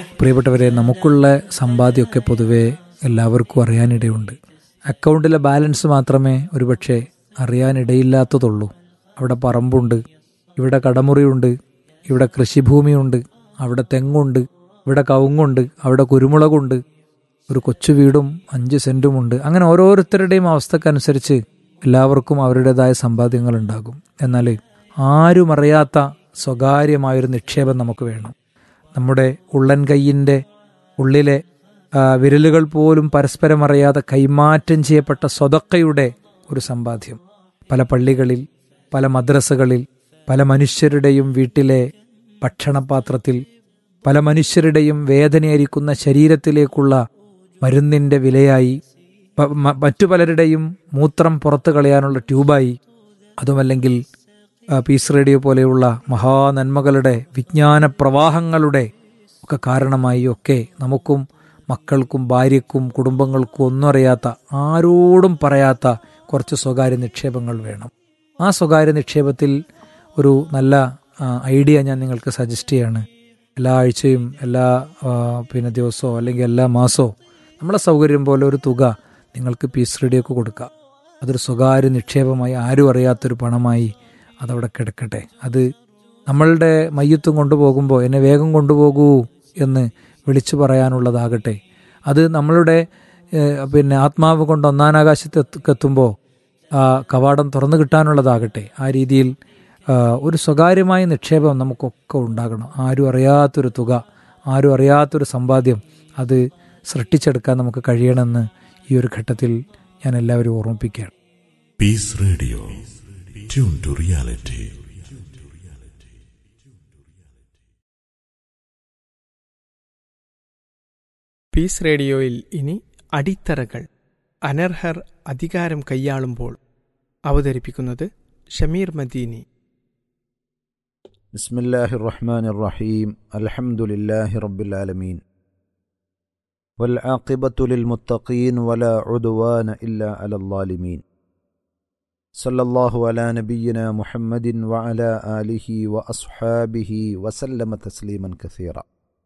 പ്രിയപ്പെട്ടവരെ നമുക്കുള്ള സമ്പാദ്യമൊക്കെ പൊതുവെ എല്ലാവർക്കും അറിയാനിടയുണ്ട് അക്കൗണ്ടിലെ ബാലൻസ് മാത്രമേ ഒരുപക്ഷെ അറിയാനിടയില്ലാത്തതുള്ളൂ അവിടെ പറമ്പുണ്ട് ഇവിടെ കടമുറിയുണ്ട് ഇവിടെ കൃഷിഭൂമിയുണ്ട് അവിടെ തെങ്ങുണ്ട് ഇവിടെ കവുങ്ങുണ്ട് അവിടെ കുരുമുളകുണ്ട് ഒരു കൊച്ചു വീടും അഞ്ച് സെന്റുമുണ്ട് അങ്ങനെ ഓരോരുത്തരുടെയും അവസ്ഥക്കനുസരിച്ച് എല്ലാവർക്കും അവരുടേതായ സമ്പാദ്യങ്ങൾ ഉണ്ടാകും എന്നാൽ ആരും അറിയാത്ത സ്വകാര്യമായൊരു നിക്ഷേപം നമുക്ക് വേണം നമ്മുടെ ഉള്ളൻ കൈയിൻ്റെ ഉള്ളിലെ ആ, വിരലുകൾ പോലും പരസ്പരം അറിയാതെ കൈമാറ്റം ചെയ്യപ്പെട്ട സ്വതക്കയുടെ ഒരു സമ്പാദ്യം പല പള്ളികളിൽ പല മദ്രസകളിൽ പല മനുഷ്യരുടെയും വീട്ടിലെ ഭക്ഷണപാത്രത്തിൽ പല മനുഷ്യരുടെയും വേദനയായിരിക്കുന്ന ശരീരത്തിലേക്കുള്ള മരുന്നിൻ്റെ വിലയായി പ- മ- മറ്റു പലരുടെയും മൂത്രം പുറത്തു കളയാനുള്ള ട്യൂബായി അതുമല്ലെങ്കിൽ ആ, പീസ് റേഡിയോ പോലെയുള്ള മഹാനന്മകളുടെ വിജ്ഞാന പ്രവാഹങ്ങളുടെ ഒക്കെ കാരണമായി ഒക്കെ നമുക്കും മക്കൾക്കും ഭാര്യയ്ക്കും കുടുംബങ്ങൾക്കും ഒന്നും അറിയാത്ത ആരോടും പറയാത്ത കുറച്ച് സ്വകാര്യ നിക്ഷേപങ്ങൾ വേണം ആ സ്വകാര്യ നിക്ഷേപത്തിൽ ഒരു നല്ല ആ, ഐഡിയ ഞാൻ നിങ്ങൾക്ക് സജസ്റ്റ് ചെയ്യാണ് എല്ലാ ആഴ്ചയും എല്ലാ ആ, പിന്നെ ദിവസമോ അല്ലെങ്കിൽ എല്ലാ മാസമോ നമ്മളെ സൗകര്യം പോലെ ഒരു തുക നിങ്ങൾക്ക് പീസ് റേഡിയോക്ക് കൊടുക്കാം അതൊരു സ്വകാര്യ നിക്ഷേപമായി ആരും അറിയാത്തൊരു പണമായി അതവിടെ കിടക്കട്ടെ അത് നമ്മളുടെ മയ്യത്തും കൊണ്ടുപോകുമ്പോൾ എന്നെ വേഗം കൊണ്ടുപോകൂ എന്ന് വിളിച്ചു പറയാനുള്ളതാകട്ടെ അത് നമ്മളുടെ ഏഹ്, പിന്നെ ആത്മാവ് കൊണ്ട് ഒന്നാനാകാശത്ത് എത്തുമ്പോൾ ആ കവാടം തുറന്നു കിട്ടാനുള്ളതാകട്ടെ ആ രീതിയിൽ ആ, ഒരു സ്വകാര്യമായ നിക്ഷേപം നമുക്കൊക്കെ ഉണ്ടാകണം ആരും അറിയാത്തൊരു തുക ആരും അറിയാത്തൊരു സമ്പാദ്യം അത് സൃഷ്ടിച്ചെടുക്കാൻ നമുക്ക് കഴിയണമെന്ന് ഈ ഒരു ഘട്ടത്തിൽ ഞാൻ എല്ലാവരും ഓർമ്മിപ്പിക്കുകയാണ് Peace Radio. Tune to reality. Peace റേഡിയോയിൽ ഇനി അടിത്തറകൾ അനർഹർ അധികാരം കൈയാളുമ്പോൾ അവതരിപ്പിക്കുന്നത് ഷമീർ മദീനി بسم الله الرحمن الرحيم الحمد لله رب العالمين والعاقبة للمتقين ولا عدوان إلا على الظالمين صلى الله على نبينا محمد وعلى آله وأصحابه وسلم تسليما كثيرا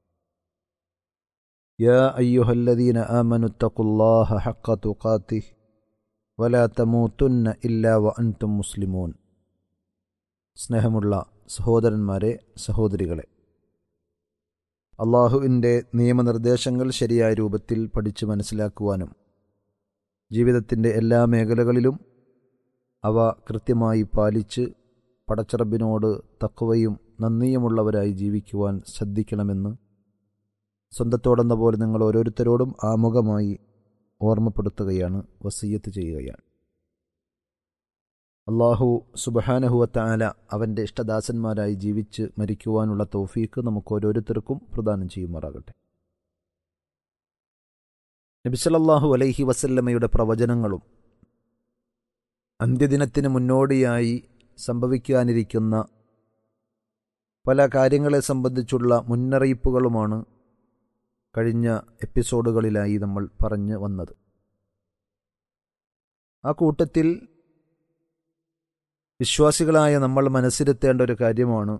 يا أيها الذين آمنوا اتقوا الله حق تقاته ولا تموتن إلا وأنتم مسلمون സ്നേഹമുള്ള സഹോദരന്മാരെ സഹോദരികളെ അള്ളാഹുവിൻ്റെ നിയമനിർദ്ദേശങ്ങൾ ശരിയായ രൂപത്തിൽ പഠിച്ചു മനസ്സിലാക്കുവാനും ജീവിതത്തിൻ്റെ എല്ലാ മേഖലകളിലും അവ കൃത്യമായി പാലിച്ച് പടച്ചറബിനോട് തക്കവയും നന്ദിയുമുള്ളവരായി ജീവിക്കുവാൻ ശ്രദ്ധിക്കണമെന്ന് സ്വന്തത്തോടെന്ന പോലെ നിങ്ങൾ ഓരോരുത്തരോടും ആമുഖമായി ഓർമ്മപ്പെടുത്തുകയാണ് വസീയത്ത് ചെയ്യുകയാണ് അള്ളാഹു സുബഹാനഹുവത്താല അവൻ്റെ ഇഷ്ടദാസന്മാരായി ജീവിച്ച് മരിക്കുവാനുള്ള തൗഫീക്ക് നമുക്ക് ഓരോരുത്തർക്കും പ്രദാനം ചെയ്യുമാറാകട്ടെ നബിസലല്ലാഹു അലൈഹി വസല്ലമയുടെ പ്രവചനങ്ങളും അന്ത്യദിനത്തിന് മുന്നോടിയായി സംഭവിക്കാനിരിക്കുന്ന പല കാര്യങ്ങളെ സംബന്ധിച്ചുള്ള മുന്നറിയിപ്പുകളുമാണ് കഴിഞ്ഞ എപ്പിസോഡുകളിലായി നമ്മൾ പറഞ്ഞു വന്നത് ആ കൂട്ടത്തിൽ വിശ്വാസികളായ നമ്മൾ മനസ്സിരുത്തേണ്ട ഒരു കാര്യമാണ്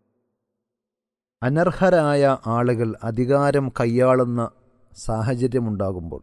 അനർഹരായ ആളുകൾ അധികാരം കൈയാളുന്ന സാഹചര്യമുണ്ടാകുമ്പോൾ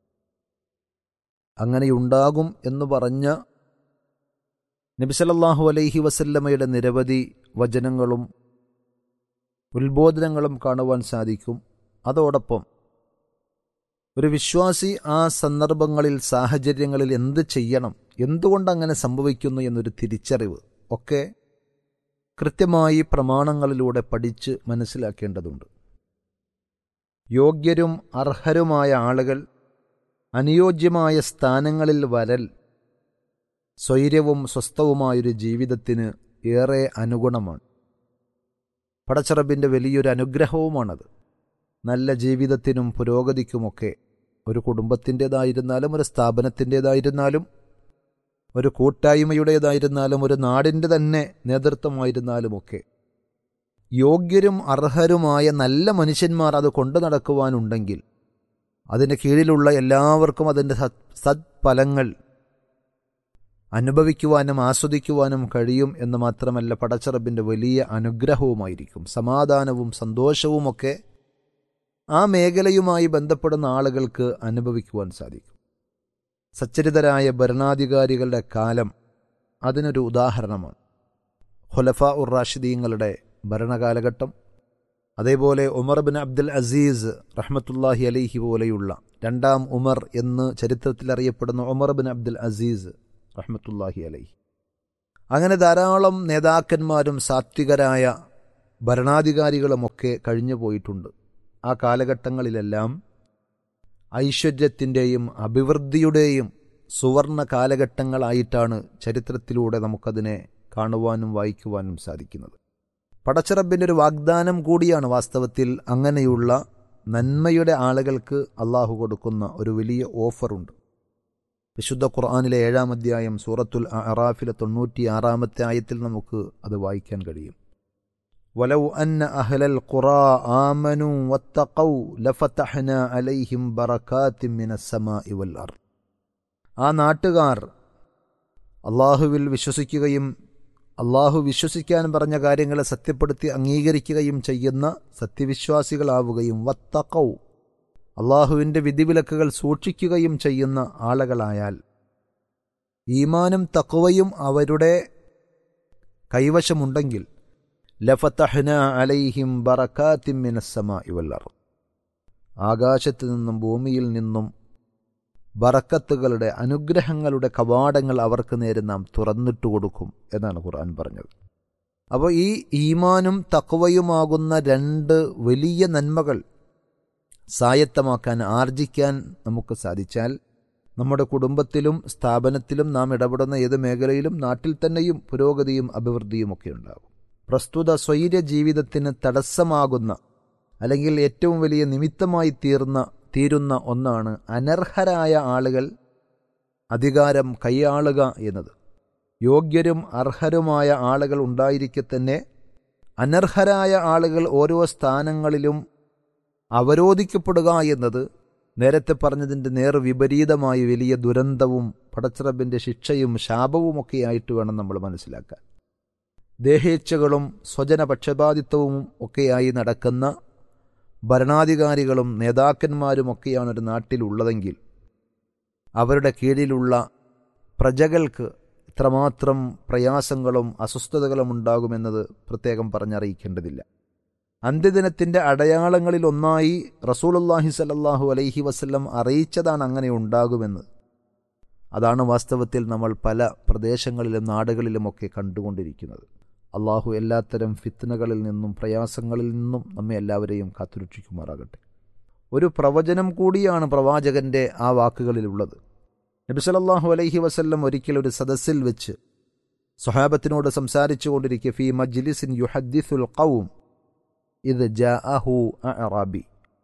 അങ്ങനെയുണ്ടാകും എന്ന് പറഞ്ഞ നബിസലല്ലാഹു അലൈഹി വസല്ലമയുടെ നിരവധി വചനങ്ങളും ഉത്ബോധനങ്ങളും കാണുവാൻ സാധിക്കും അതോടൊപ്പം ഒരു വിശ്വാസി ആ സന്ദർഭങ്ങളിൽ സാഹചര്യങ്ങളിൽ എന്ത് ചെയ്യണം എന്തുകൊണ്ട് അങ്ങനെ സംഭവിക്കുന്നു എന്നൊരു തിരിച്ചറിവ് ഒക്കെ കൃത്യമായി പ്രമാണങ്ങളിലൂടെ പഠിച്ച് മനസ്സിലാക്കേണ്ടതുണ്ട് യോഗ്യരും അർഹരുമായ ആളുകൾ അനുയോജ്യമായ സ്ഥാനങ്ങളിൽ വരൽ സ്വൈര്യവും സ്വസ്ഥവുമായൊരു ജീവിതത്തിന് ഏറെ അനുഗുണമാണ് പടച്ചറബിൻ്റെ വലിയൊരു അനുഗ്രഹവുമാണത് നല്ല ജീവിതത്തിനും പുരോഗതിക്കുമൊക്കെ ഒരു കുടുംബത്തിൻ്റെതായിരുന്നാലും ഒരു സ്ഥാപനത്തിൻ്റെതായിരുന്നാലും ഒരു കൂട്ടായ്മയുടേതായിരുന്നാലും ഒരു നാടിൻ്റെ തന്നെ നേതൃത്വമായിരുന്നാലുമൊക്കെ യോഗ്യരും അർഹരുമായ നല്ല മനുഷ്യന്മാർ അത് കൊണ്ടു നടക്കുവാനുണ്ടെങ്കിൽ അതിൻ്റെ കീഴിലുള്ള എല്ലാവർക്കും അതിൻ്റെ സത് സത്ഫലങ്ങൾ അനുഭവിക്കുവാനും ആസ്വദിക്കുവാനും കഴിയും എന്ന് മാത്രമല്ല പടച്ചറബിൻ്റെ വലിയ അനുഗ്രഹവുമായിരിക്കും സമാധാനവും സന്തോഷവുമൊക്കെ ആ മേഖലയുമായി ബന്ധപ്പെടുന്ന ആളുകൾക്ക് അനുഭവിക്കുവാൻ സാധിക്കും സച്ചരിതരായ ഭരണാധികാരികളുടെ കാലം അതിനൊരു ഉദാഹരണമാണ് ഖുലഫ ഉർ റാഷിദീങ്ങളുടെ ഭരണകാലഘട്ടം അതേപോലെ ഉമർ ബിൻ അബ്ദുൽ അസീസ് റഹ്മത്തുല്ലാഹി അലൈഹി പോലെയുള്ള രണ്ടാം ഉമർ എന്ന് ചരിത്രത്തിൽ അറിയപ്പെടുന്ന ഉമർ ബിൻ അബ്ദുൽ അസീസ് റഹ്മത്തുല്ലാഹി അലൈഹി അങ്ങനെ ധാരാളം നേതാക്കന്മാരും സാത്വികരായ ഭരണാധികാരികളുമൊക്കെ കഴിഞ്ഞു പോയിട്ടുണ്ട് ആ കാലഘട്ടങ്ങളിലെല്ലാം ഐശ്വര്യത്തിൻ്റെയും അഭിവൃദ്ധിയുടെയും സുവർണ കാലഘട്ടങ്ങളായിട്ടാണ് ചരിത്രത്തിലൂടെ നമുക്കതിനെ കാണുവാനും വായിക്കുവാനും സാധിക്കുന്നത് പടച്ചിറബിൻ്റെ ഒരു വാഗ്ദാനം കൂടിയാണ് വാസ്തവത്തിൽ അങ്ങനെയുള്ള നന്മയുടെ ആളുകൾക്ക് അള്ളാഹു കൊടുക്കുന്ന ഒരു വലിയ ഓഫറുണ്ട് വിശുദ്ധ ഖുർആാനിലെ ഏഴാം അധ്യായം സൂറത്തുൽ അറാഫിലെ തൊണ്ണൂറ്റി ആറാമത്തെ ആയത്തിൽ നമുക്ക് അത് വായിക്കാൻ കഴിയും വലൗ അന്ന അഹ്ലൽ ഖുറാ ആമനു വത്തഖൗ ലഫതഹ്ന അലൈഹിം ബറകാത്തിൻ മിനസ് സമാഇ വൽ അർദ് ആ നാട്ടുകാർ അള്ളാഹുവിൽ വിശ്വസിക്കുകയും അള്ളാഹു വിശ്വസിക്കാൻ പറഞ്ഞ കാര്യങ്ങളെ സത്യപ്പെടുത്തി അംഗീകരിക്കുകയും ചെയ്യുന്ന സത്യവിശ്വാസികളാവുകയും വത്തക്കൗ അള്ളാഹുവിൻ്റെ വിധിവിലക്കുകൾ സൂക്ഷിക്കുകയും ചെയ്യുന്ന ആളുകളായാൽ ഈമാനും തക്കുവയും അവരുടെ കൈവശമുണ്ടെങ്കിൽ ലഫത്തഹ്ന അലൈഹിം ബറക്കാത്തിമിനസ്സമ ഇവല്ലർ ആകാശത്ത് നിന്നും ഭൂമിയിൽ നിന്നും ബറക്കത്തുകളുടെ അനുഗ്രഹങ്ങളുടെ കവാടങ്ങൾ അവർക്ക് നേരെ നാം തുറന്നിട്ട് കൊടുക്കും എന്നാണ് ഖുർആൻ പറഞ്ഞത് അപ്പോൾ ഈ ഈമാനും തക്വയുമാകുന്ന രണ്ട് വലിയ നന്മകൾ സായത്തമാക്കാൻ ആർജിക്കാൻ നമുക്ക് സാധിച്ചാൽ നമ്മുടെ കുടുംബത്തിലും സ്ഥാപനത്തിലും നാം ഇടപെടുന്ന ഏത് മേഖലയിലും നാട്ടിൽ തന്നെയും പുരോഗതിയും അഭിവൃദ്ധിയും ഒക്കെ ഉണ്ടാകും പ്രസ്തുത സ്വൈര്യ ജീവിതത്തിന് തടസ്സമാകുന്ന അല്ലെങ്കിൽ ഏറ്റവും വലിയ നിമിത്തമായി തീർന്ന തീരുന്ന ഒന്നാണ് അനർഹരായ ആളുകൾ അധികാരം കൈയാളുക എന്നത് യോഗ്യരും അർഹരുമായ ആളുകൾ ഉണ്ടായിരിക്കെ തന്നെ അനർഹരായ ആളുകൾ ഓരോ സ്ഥാനങ്ങളിലും അവരോധിക്കപ്പെടുക എന്നത് നേരത്തെ പറഞ്ഞതിൻ്റെ നേർ വിപരീതമായി വലിയ ദുരന്തവും പടച്ചിറബിൻ്റെ ശിക്ഷയും ശാപവുമൊക്കെയായിട്ട് വേണം നമ്മൾ മനസ്സിലാക്കാൻ ദേഹേച്ഛകളും സ്വജന പക്ഷപാതിത്വവും ഒക്കെയായി നടക്കുന്ന ഭരണാധികാരികളും നേതാക്കന്മാരുമൊക്കെയാണ് ഒരു നാട്ടിലുള്ളതെങ്കിൽ അവരുടെ കീഴിലുള്ള പ്രജകൾക്ക് ഇത്രമാത്രം പ്രയാസങ്ങളും അസ്വസ്ഥതകളും ഉണ്ടാകുമെന്നത് പ്രത്യേകം പറഞ്ഞറിയിക്കേണ്ടതില്ല അന്ത്യദിനത്തിൻ്റെ അടയാളങ്ങളിൽ ഒന്നായി റസൂലുല്ലാഹി സല്ലാഹു അലൈഹി വസ്ല്ലം അറിയിച്ചതാണ് അങ്ങനെ ഉണ്ടാകുമെന്ന് അതാണ് വാസ്തവത്തിൽ നമ്മൾ പല പ്രദേശങ്ങളിലും നാടുകളിലുമൊക്കെ കണ്ടുകൊണ്ടിരിക്കുന്നത് അള്ളാഹു എല്ലാത്തരം ഫിത്നകളിൽ നിന്നും പ്രയാസങ്ങളിൽ നിന്നും നമ്മെ എല്ലാവരെയും കാത്തുരക്ഷിക്കുമാറാകട്ടെ ഒരു പ്രവചനം കൂടിയാണ് പ്രവാചകന്റെ ആ വാക്കുകളിലുള്ളത് നബി സല്ലല്ലാഹു അലൈഹി വസല്ലം ഒരിക്കൽ ഒരു സദസ്സിൽ വെച്ച് സ്വഹാബത്തിനോട് സംസാരിച്ചു കൊണ്ടിരിക്കെ ഫി മജ്ലിസിൻ യുഹദ്ദിസുൽ ഖൗം ഇത് ജാഅഹു അറാബി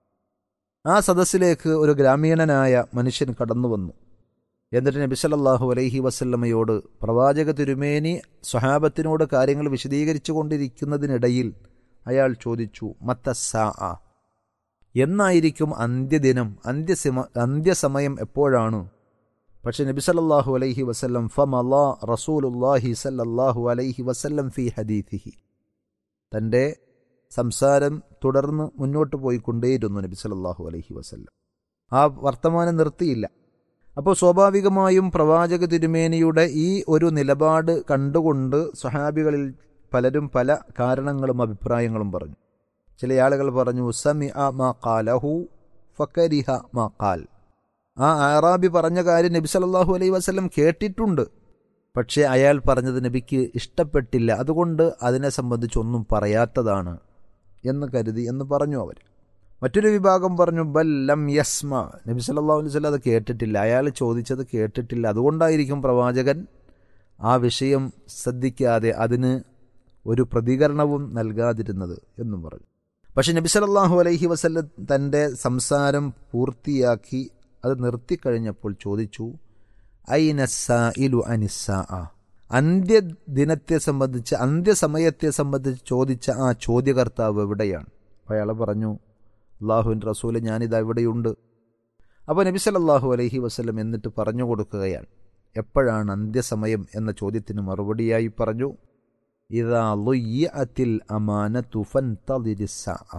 ആ സദസ്സിലേക്ക് ഒരു ഗ്രാമീണനായ മനുഷ്യൻ കടന്നു വന്നു എന്നിട്ട് നബി സല്ലല്ലാഹു അലൈഹി വസല്ലമയോട് പ്രവാചക തിരുമേനി സ്വഹാബത്തിനോട് കാര്യങ്ങൾ വിശദീകരിച്ചു കൊണ്ടിരിക്കുന്നതിനിടയിൽ അയാൾ ചോദിച്ചു മത്തസാ എന്നായിരിക്കും അന്ത്യദിനം അന്ത്യസിമ അന്ത്യസമയം എപ്പോഴാണ് പക്ഷെ നബി സല്ലല്ലാഹു അലൈഹി വസല്ലം ഫമലാ റസൂലുല്ലാഹി സല്ലല്ലാഹു അലൈഹി വസല്ലം ഫി ഹദീഥിഹി തൻ്റെ സംസാരം തുടർന്ന് മുന്നോട്ട് പോയിക്കൊണ്ടേയിരുന്നു നബി സല്ലല്ലാഹു അലൈഹി വസല്ലം ആ വർത്തമാനം നിർത്തിയില്ല അപ്പോൾ സ്വാഭാവികമായും പ്രവാചക തിരുമേനിയുടെ ഈ ഒരു നിലപാട് കണ്ടുകൊണ്ട് സ്വഹാബികളിൽ പലരും പല കാരണങ്ങളും അഭിപ്രായങ്ങളും പറഞ്ഞു ചില ആളുകൾ പറഞ്ഞു സമി അ മാ കാലഹു ഫക്കരിഹ മാ കാൽ ആ ആറാബി പറഞ്ഞ കാര്യം നബി സല്ലല്ലാഹു അലൈഹി വസല്ലം കേട്ടിട്ടുണ്ട് പക്ഷേ അയാൾ പറഞ്ഞത് നബിക്ക് ഇഷ്ടപ്പെട്ടില്ല അതുകൊണ്ട് അതിനെ സംബന്ധിച്ച് ഒന്നും പറയാത്തതാണ് എന്ന് കരുതി എന്ന് പറഞ്ഞു അവർ മറ്റൊരു വിഭാഗം പറഞ്ഞു ബൽ ലം യസ്മ നബി സല്ലല്ലാഹു അലൈഹി വസല്ലം അത് കേട്ടിട്ടില്ല അയാൾ ചോദിച്ചത് കേട്ടിട്ടില്ല അതുകൊണ്ടായിരിക്കും പ്രവാചകൻ ആ വിഷയം ശ്രദ്ധിക്കാതെ അതിന് ഒരു പ്രതികരണവും നൽകാതിരുന്നത് എന്നും പറഞ്ഞു പക്ഷെ നബി സല്ലല്ലാഹു അലൈഹി വസല്ലം തൻ്റെ സംസാരം പൂർത്തിയാക്കി അത് നിർത്തിക്കഴിഞ്ഞപ്പോൾ ചോദിച്ചു ഐനസ്സായിലു അനിസ്സാ അന്ത്യദിനത്തെ സംബന്ധിച്ച് അന്ത്യസമയത്തെ സംബന്ധിച്ച് ചോദിച്ച ആ ചോദ്യകർത്താവ് എവിടെയാണ് അപ്പോൾ അയാൾ പറഞ്ഞു അള്ളാഹുവിൻ്റെ റസൂല് ഞാനിതാ ഇവിടെയുണ്ട് അപ്പോൾ നബി സല്ലല്ലാഹു അലൈഹി വസല്ലം എന്നിട്ട് പറഞ്ഞു കൊടുക്കുകയാണ് എപ്പോഴാണ് അന്ത്യസമയം എന്ന ചോദ്യത്തിന് മറുപടിയായി പറഞ്ഞു ഇതാ ലുയ്യത്തിൽ അമാനത്തു ഫൻതളിരിസ്സാ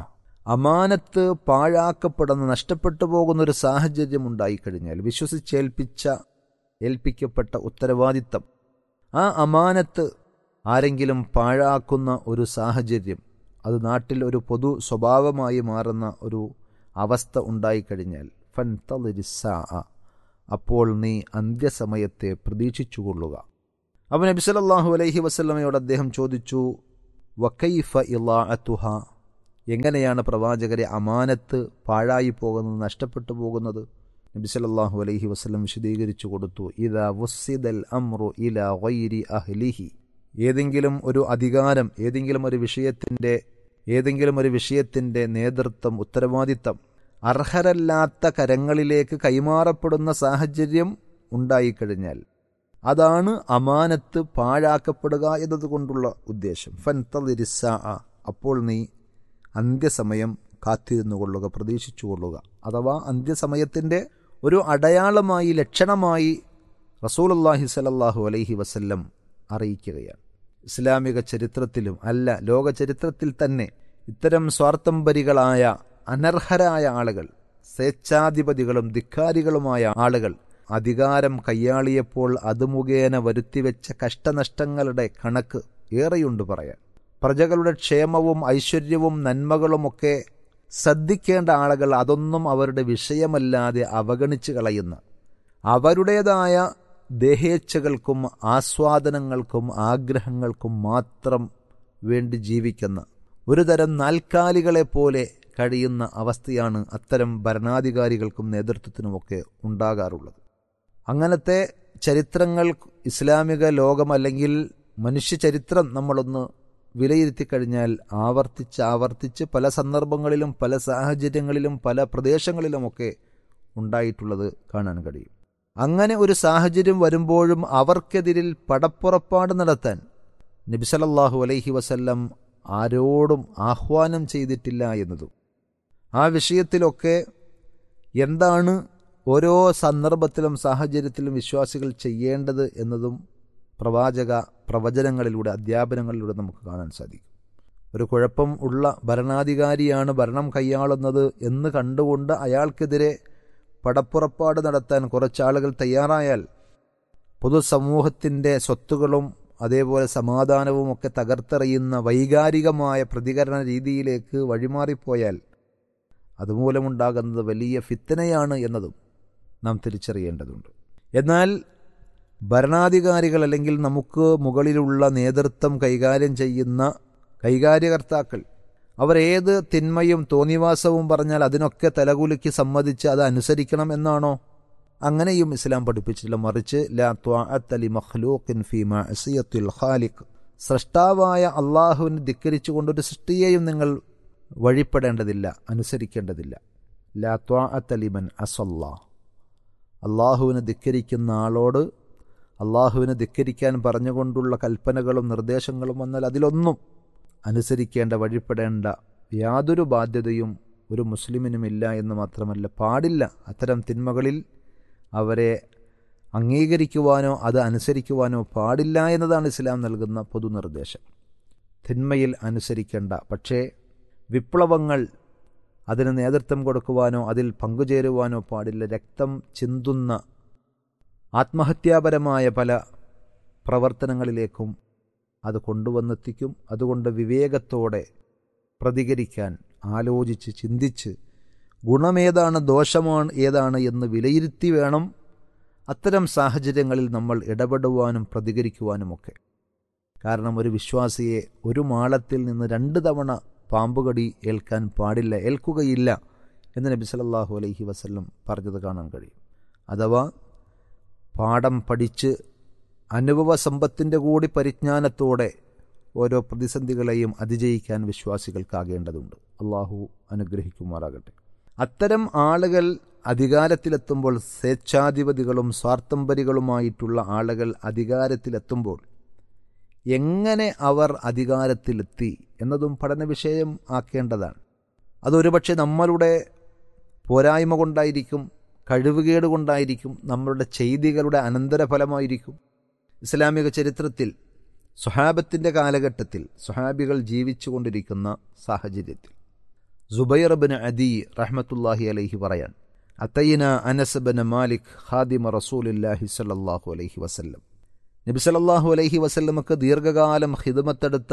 അമാനത്ത് പാഴാക്കപ്പെടുന്ന നഷ്ടപ്പെട്ടു പോകുന്ന ഒരു സാഹചര്യം ഉണ്ടായിക്കഴിഞ്ഞാൽ വിശ്വസിച്ചേൽപ്പിച്ച ഏൽപ്പിക്കപ്പെട്ട ഉത്തരവാദിത്തം ആ അമാനത്ത് ആരെങ്കിലും പാഴാക്കുന്ന ഒരു സാഹചര്യം അത് നാട്ടിൽ ഒരു പൊതു സ്വഭാവമായി മാറുന്ന ഒരു അവസ്ഥ ഉണ്ടായിക്കഴിഞ്ഞാൽ ഫൻ തളിരിസാ അപ്പോൾ നീ അന്ത്യസമയത്തെ പ്രതീക്ഷിച്ചുകൊള്ളുക അവൻ നബി സല്ലല്ലാഹു അലൈഹി വസല്ലമയോട് അദ്ദേഹം ചോദിച്ചു വക്കൈഫ ഇലാഅത്തുഹ എങ്ങനെയാണ് പ്രവാചകരെ അമാനത്ത് പാഴായി പോകുന്നത് നഷ്ടപ്പെട്ടു പോകുന്നത് നബി സല്ലല്ലാഹു അലൈഹി വസല്ലം വിശദീകരിച്ചു കൊടുത്തു ഇദാ വുസ്സിദൽ അംറു ഇലാ ഗൈരി അഹ്ലിഹി ഏതെങ്കിലും ഒരു അധികാരം ഏതെങ്കിലും ഒരു വിഷയത്തിൻ്റെ ഏതെങ്കിലും ഒരു വിഷയത്തിൻ്റെ നേതൃത്വം ഉത്തരവാദിത്തം അർഹരല്ലാത്ത കരങ്ങളിലേക്ക് കൈമാറപ്പെടുന്ന സാഹചര്യം ഉണ്ടായിക്കഴിഞ്ഞാൽ അതാണ് അമാനത്ത് പാഴാക്കപ്പെടുക എന്നതുകൊണ്ടുള്ള ഉദ്ദേശം ഫൻതലിരിസ അപ്പോൾ നീ അന്ത്യസമയം കാത്തിരുന്നു കൊള്ളുക പ്രതീക്ഷിച്ചു കൊള്ളുക അഥവാ അന്ത്യസമയത്തിൻ്റെ ഒരു അടയാളമായി ലക്ഷണമായി റസൂലുള്ളാഹി സ്വല്ലല്ലാഹു അലൈഹി വസല്ലം അറിയിക്കുകയാണ് ഇസ്ലാമിക ചരിത്രത്തിലും അല്ല ലോക ചരിത്രത്തിൽ തന്നെ ഇത്തരം സ്വാർത്ഥംബരികളായ അനർഹരായ ആളുകൾ സ്വേച്ഛാധിപതികളും ധിക്കാരികളുമായ ആളുകൾ അധികാരം കയ്യാളിയപ്പോൾ അത് മുഖേന വരുത്തിവെച്ച കഷ്ടനഷ്ടങ്ങളുടെ കണക്ക് ഏറെയുണ്ട് പറയാൻ പ്രജകളുടെ ക്ഷേമവും ഐശ്വര്യവും നന്മകളുമൊക്കെ ശ്രദ്ധിക്കേണ്ട ആളുകൾ അതൊന്നും അവരുടെ വിഷയമല്ലാതെ അവഗണിച്ച് കളയുന്ന അവരുടേതായ ദേഹേച്ഛകൾക്കും ആസ്വാദനങ്ങൾക്കും ആഗ്രഹങ്ങൾക്കും മാത്രം വേണ്ടി ജീവിക്കുന്ന ഒരു തരം നാൽക്കാലികളെ പോലെ കഴിയുന്ന അവസ്ഥയാണ് അത്തരം ഭരണാധികാരികൾക്കും നേതൃത്വത്തിനുമൊക്കെ ഉണ്ടാകാറുള്ളത് അങ്ങനത്തെ ചരിത്രങ്ങൾ ഇസ്ലാമിക ലോകം അല്ലെങ്കിൽ മനുഷ്യ ചരിത്രം നമ്മളൊന്ന് വിലയിരുത്തി കഴിഞ്ഞാൽ ആവർത്തിച്ച് ആവർത്തിച്ച് പല സന്ദർഭങ്ങളിലും പല സാഹചര്യങ്ങളിലും പല പ്രദേശങ്ങളിലുമൊക്കെ ഉണ്ടായിട്ടുള്ളത് കാണാൻ കഴിയും അങ്ങനെ ഒരു സാഹചര്യം വരുമ്പോഴും അവർക്കെതിരിൽ പടപ്പുറപ്പാട് നടത്താൻ നബിസലല്ലാഹു അലൈഹി വസല്ലം ആരോടും ആഹ്വാനം ചെയ്തിട്ടില്ല എന്നതും ആ വിഷയത്തിലൊക്കെ എന്താണ് ഓരോ സന്ദർഭത്തിലും സാഹചര്യത്തിലും വിശ്വാസികൾ ചെയ്യേണ്ടത് എന്നതും പ്രവാചക പ്രവചനങ്ങളിലൂടെ അധ്യാപനങ്ങളിലൂടെ നമുക്ക് കാണാൻ സാധിക്കും ഒരു കുഴപ്പം ഉള്ള ഭരണാധികാരിയാണ് ഭരണം കൈയാളുന്നത് എന്ന് കണ്ടുകൊണ്ട് അയാൾക്കെതിരെ പടപ്പുറപ്പാട് നടത്താൻ കുറച്ചാളുകൾ തയ്യാറായാൽ പൊതുസമൂഹത്തിൻ്റെ സ്വത്തുകളും അതേപോലെ സമാധാനവും ഒക്കെ തകർത്തെറിയുന്ന വൈകാരികമായ പ്രതികരണ രീതിയിലേക്ക് വഴിമാറിപ്പോയാൽ അതുമൂലമുണ്ടാകുന്നത് വലിയ ഫിത്തനയാണ് എന്നതും നാം തിരിച്ചറിയേണ്ടതുണ്ട് എന്നാൽ ഭരണാധികാരികൾ അല്ലെങ്കിൽ നമുക്ക് മുകളിലുള്ള നേതൃത്വം കൈകാര്യം ചെയ്യുന്ന കൈകാര്യകർത്താക്കൾ അവർ ഏത് തിന്മയും തോന്നിവാസവും പറഞ്ഞാൽ അതിനൊക്കെ തലകുലുക്കി സമ്മതിച്ച് അത് അനുസരിക്കണം എന്നാണോ അങ്ങനെയും ഇസ്ലാം പഠിപ്പിച്ചിട്ടില്ല മറിച്ച് ലാ ത്വാഅത്തലി മഖ്ലൂഖിൻ ഫീ മഅസിയത്തിൽ ഖാലിഖ് സൃഷ്ടാവായ അള്ളാഹുവിനെ ധിക്കരിച്ചുകൊണ്ടൊരു സൃഷ്ടിയെയും നിങ്ങൾ വഴിപ്പെടേണ്ടതില്ല അനുസരിക്കേണ്ടതില്ല ലാ ത്വാഅത്തലിമൻ അസല്ലാ അള്ളാഹുവിനെ ധിക്കരിക്കുന്ന ആളോട് അള്ളാഹുവിനെ ധിക്കരിക്കാൻ പറഞ്ഞുകൊണ്ടുള്ള കൽപ്പനകളും നിർദ്ദേശങ്ങളും വന്നാൽ അതിലൊന്നും അനുസരിക്കേണ്ട വഴിപ്പെടേണ്ട യാതൊരു ബാധ്യതയും ഒരു മുസ്ലിമിനുമില്ല എന്ന് മാത്രമല്ല പാടില്ല അത്തരം തിന്മകളിൽ അവരെ അംഗീകരിക്കുവാനോ അത് അനുസരിക്കുവാനോ പാടില്ല എന്നതാണ് ഇസ്ലാം നൽകുന്ന പൊതുനിർദ്ദേശം തിന്മയിൽ അനുസരിക്കേണ്ട പക്ഷേ വിപ്ലവങ്ങൾ അതിന് നേതൃത്വം കൊടുക്കുവാനോ അതിൽ പങ്കുചേരുവാനോ പാടില്ല രക്തം ചിന്തുന്ന ആത്മഹത്യാപരമായ പല പ്രവർത്തനങ്ങളിലേക്കും അത് കൊണ്ടുവന്നെത്തിക്കും അതുകൊണ്ട് വിവേകത്തോടെ പ്രതികരിക്കാൻ ആലോചിച്ച് ചിന്തിച്ച് ഗുണമേതാണ് ദോഷമാണ് ഏതാണ് എന്ന് വിലയിരുത്തി വേണം അത്തരം സാഹചര്യങ്ങളിൽ നമ്മൾ ഇടപെടുവാനും പ്രതികരിക്കുവാനുമൊക്കെ കാരണം ഒരു വിശ്വാസിയെ ഒരു മാളത്തിൽ നിന്ന് രണ്ട് തവണ പാമ്പുകടി ഏൽക്കാൻ പാടില്ല ഏൽക്കുകയില്ല എന്ന് നബി സല്ലല്ലാഹു അലൈഹി വസല്ലം പറഞ്ഞത് കാണാൻ കഴിയും അഥവാ പാഠം പഠിച്ച് അനുഭവ സമ്പത്തിൻ്റെ കൂടി പരിജ്ഞാനത്തോടെ ഓരോ പ്രതിസന്ധികളെയും അതിജയിക്കാൻ വിശ്വാസികൾക്കാകേണ്ടതുണ്ട് അള്ളാഹു അനുഗ്രഹിക്കുമാറാകട്ടെ അത്തരം ആളുകൾ അധികാരത്തിലെത്തുമ്പോൾ സ്വേച്ഛാധിപതികളും സ്വാർത്ഥംബരികളുമായിട്ടുള്ള ആളുകൾ അധികാരത്തിലെത്തുമ്പോൾ എങ്ങനെ അവർ അധികാരത്തിലെത്തി എന്നതും പഠന വിഷയം ആക്കേണ്ടതാണ് അതൊരുപക്ഷെ നമ്മളുടെ പോരായ്മ കൊണ്ടായിരിക്കും കഴിവുകേട് കൊണ്ടായിരിക്കും നമ്മളുടെ ചെയ്തികളുടെ അനന്തരഫലമായിരിക്കും ഇസ്ലാമിക ചരിത്രത്തിൽ സുഹാബത്തിൻ്റെ കാലഘട്ടത്തിൽ സുഹാബികൾ ജീവിച്ചു കൊണ്ടിരിക്കുന്ന സാഹചര്യത്തിൽ സുബൈർ ബിൻ അദി റഹ്മത്തുല്ലാഹി അലൈഹി പറയാൻ അത്തൈന അനസ് ബിൻ മാലിക് ഖാദിമ റസൂലുല്ലാഹി സല്ലല്ലാഹു അലൈഹി വസല്ലം നബി സല്ലല്ലാഹു അലൈഹി വസല്ലമക്ക് ദീർഘകാലം ഹിദമത്തെടുത്ത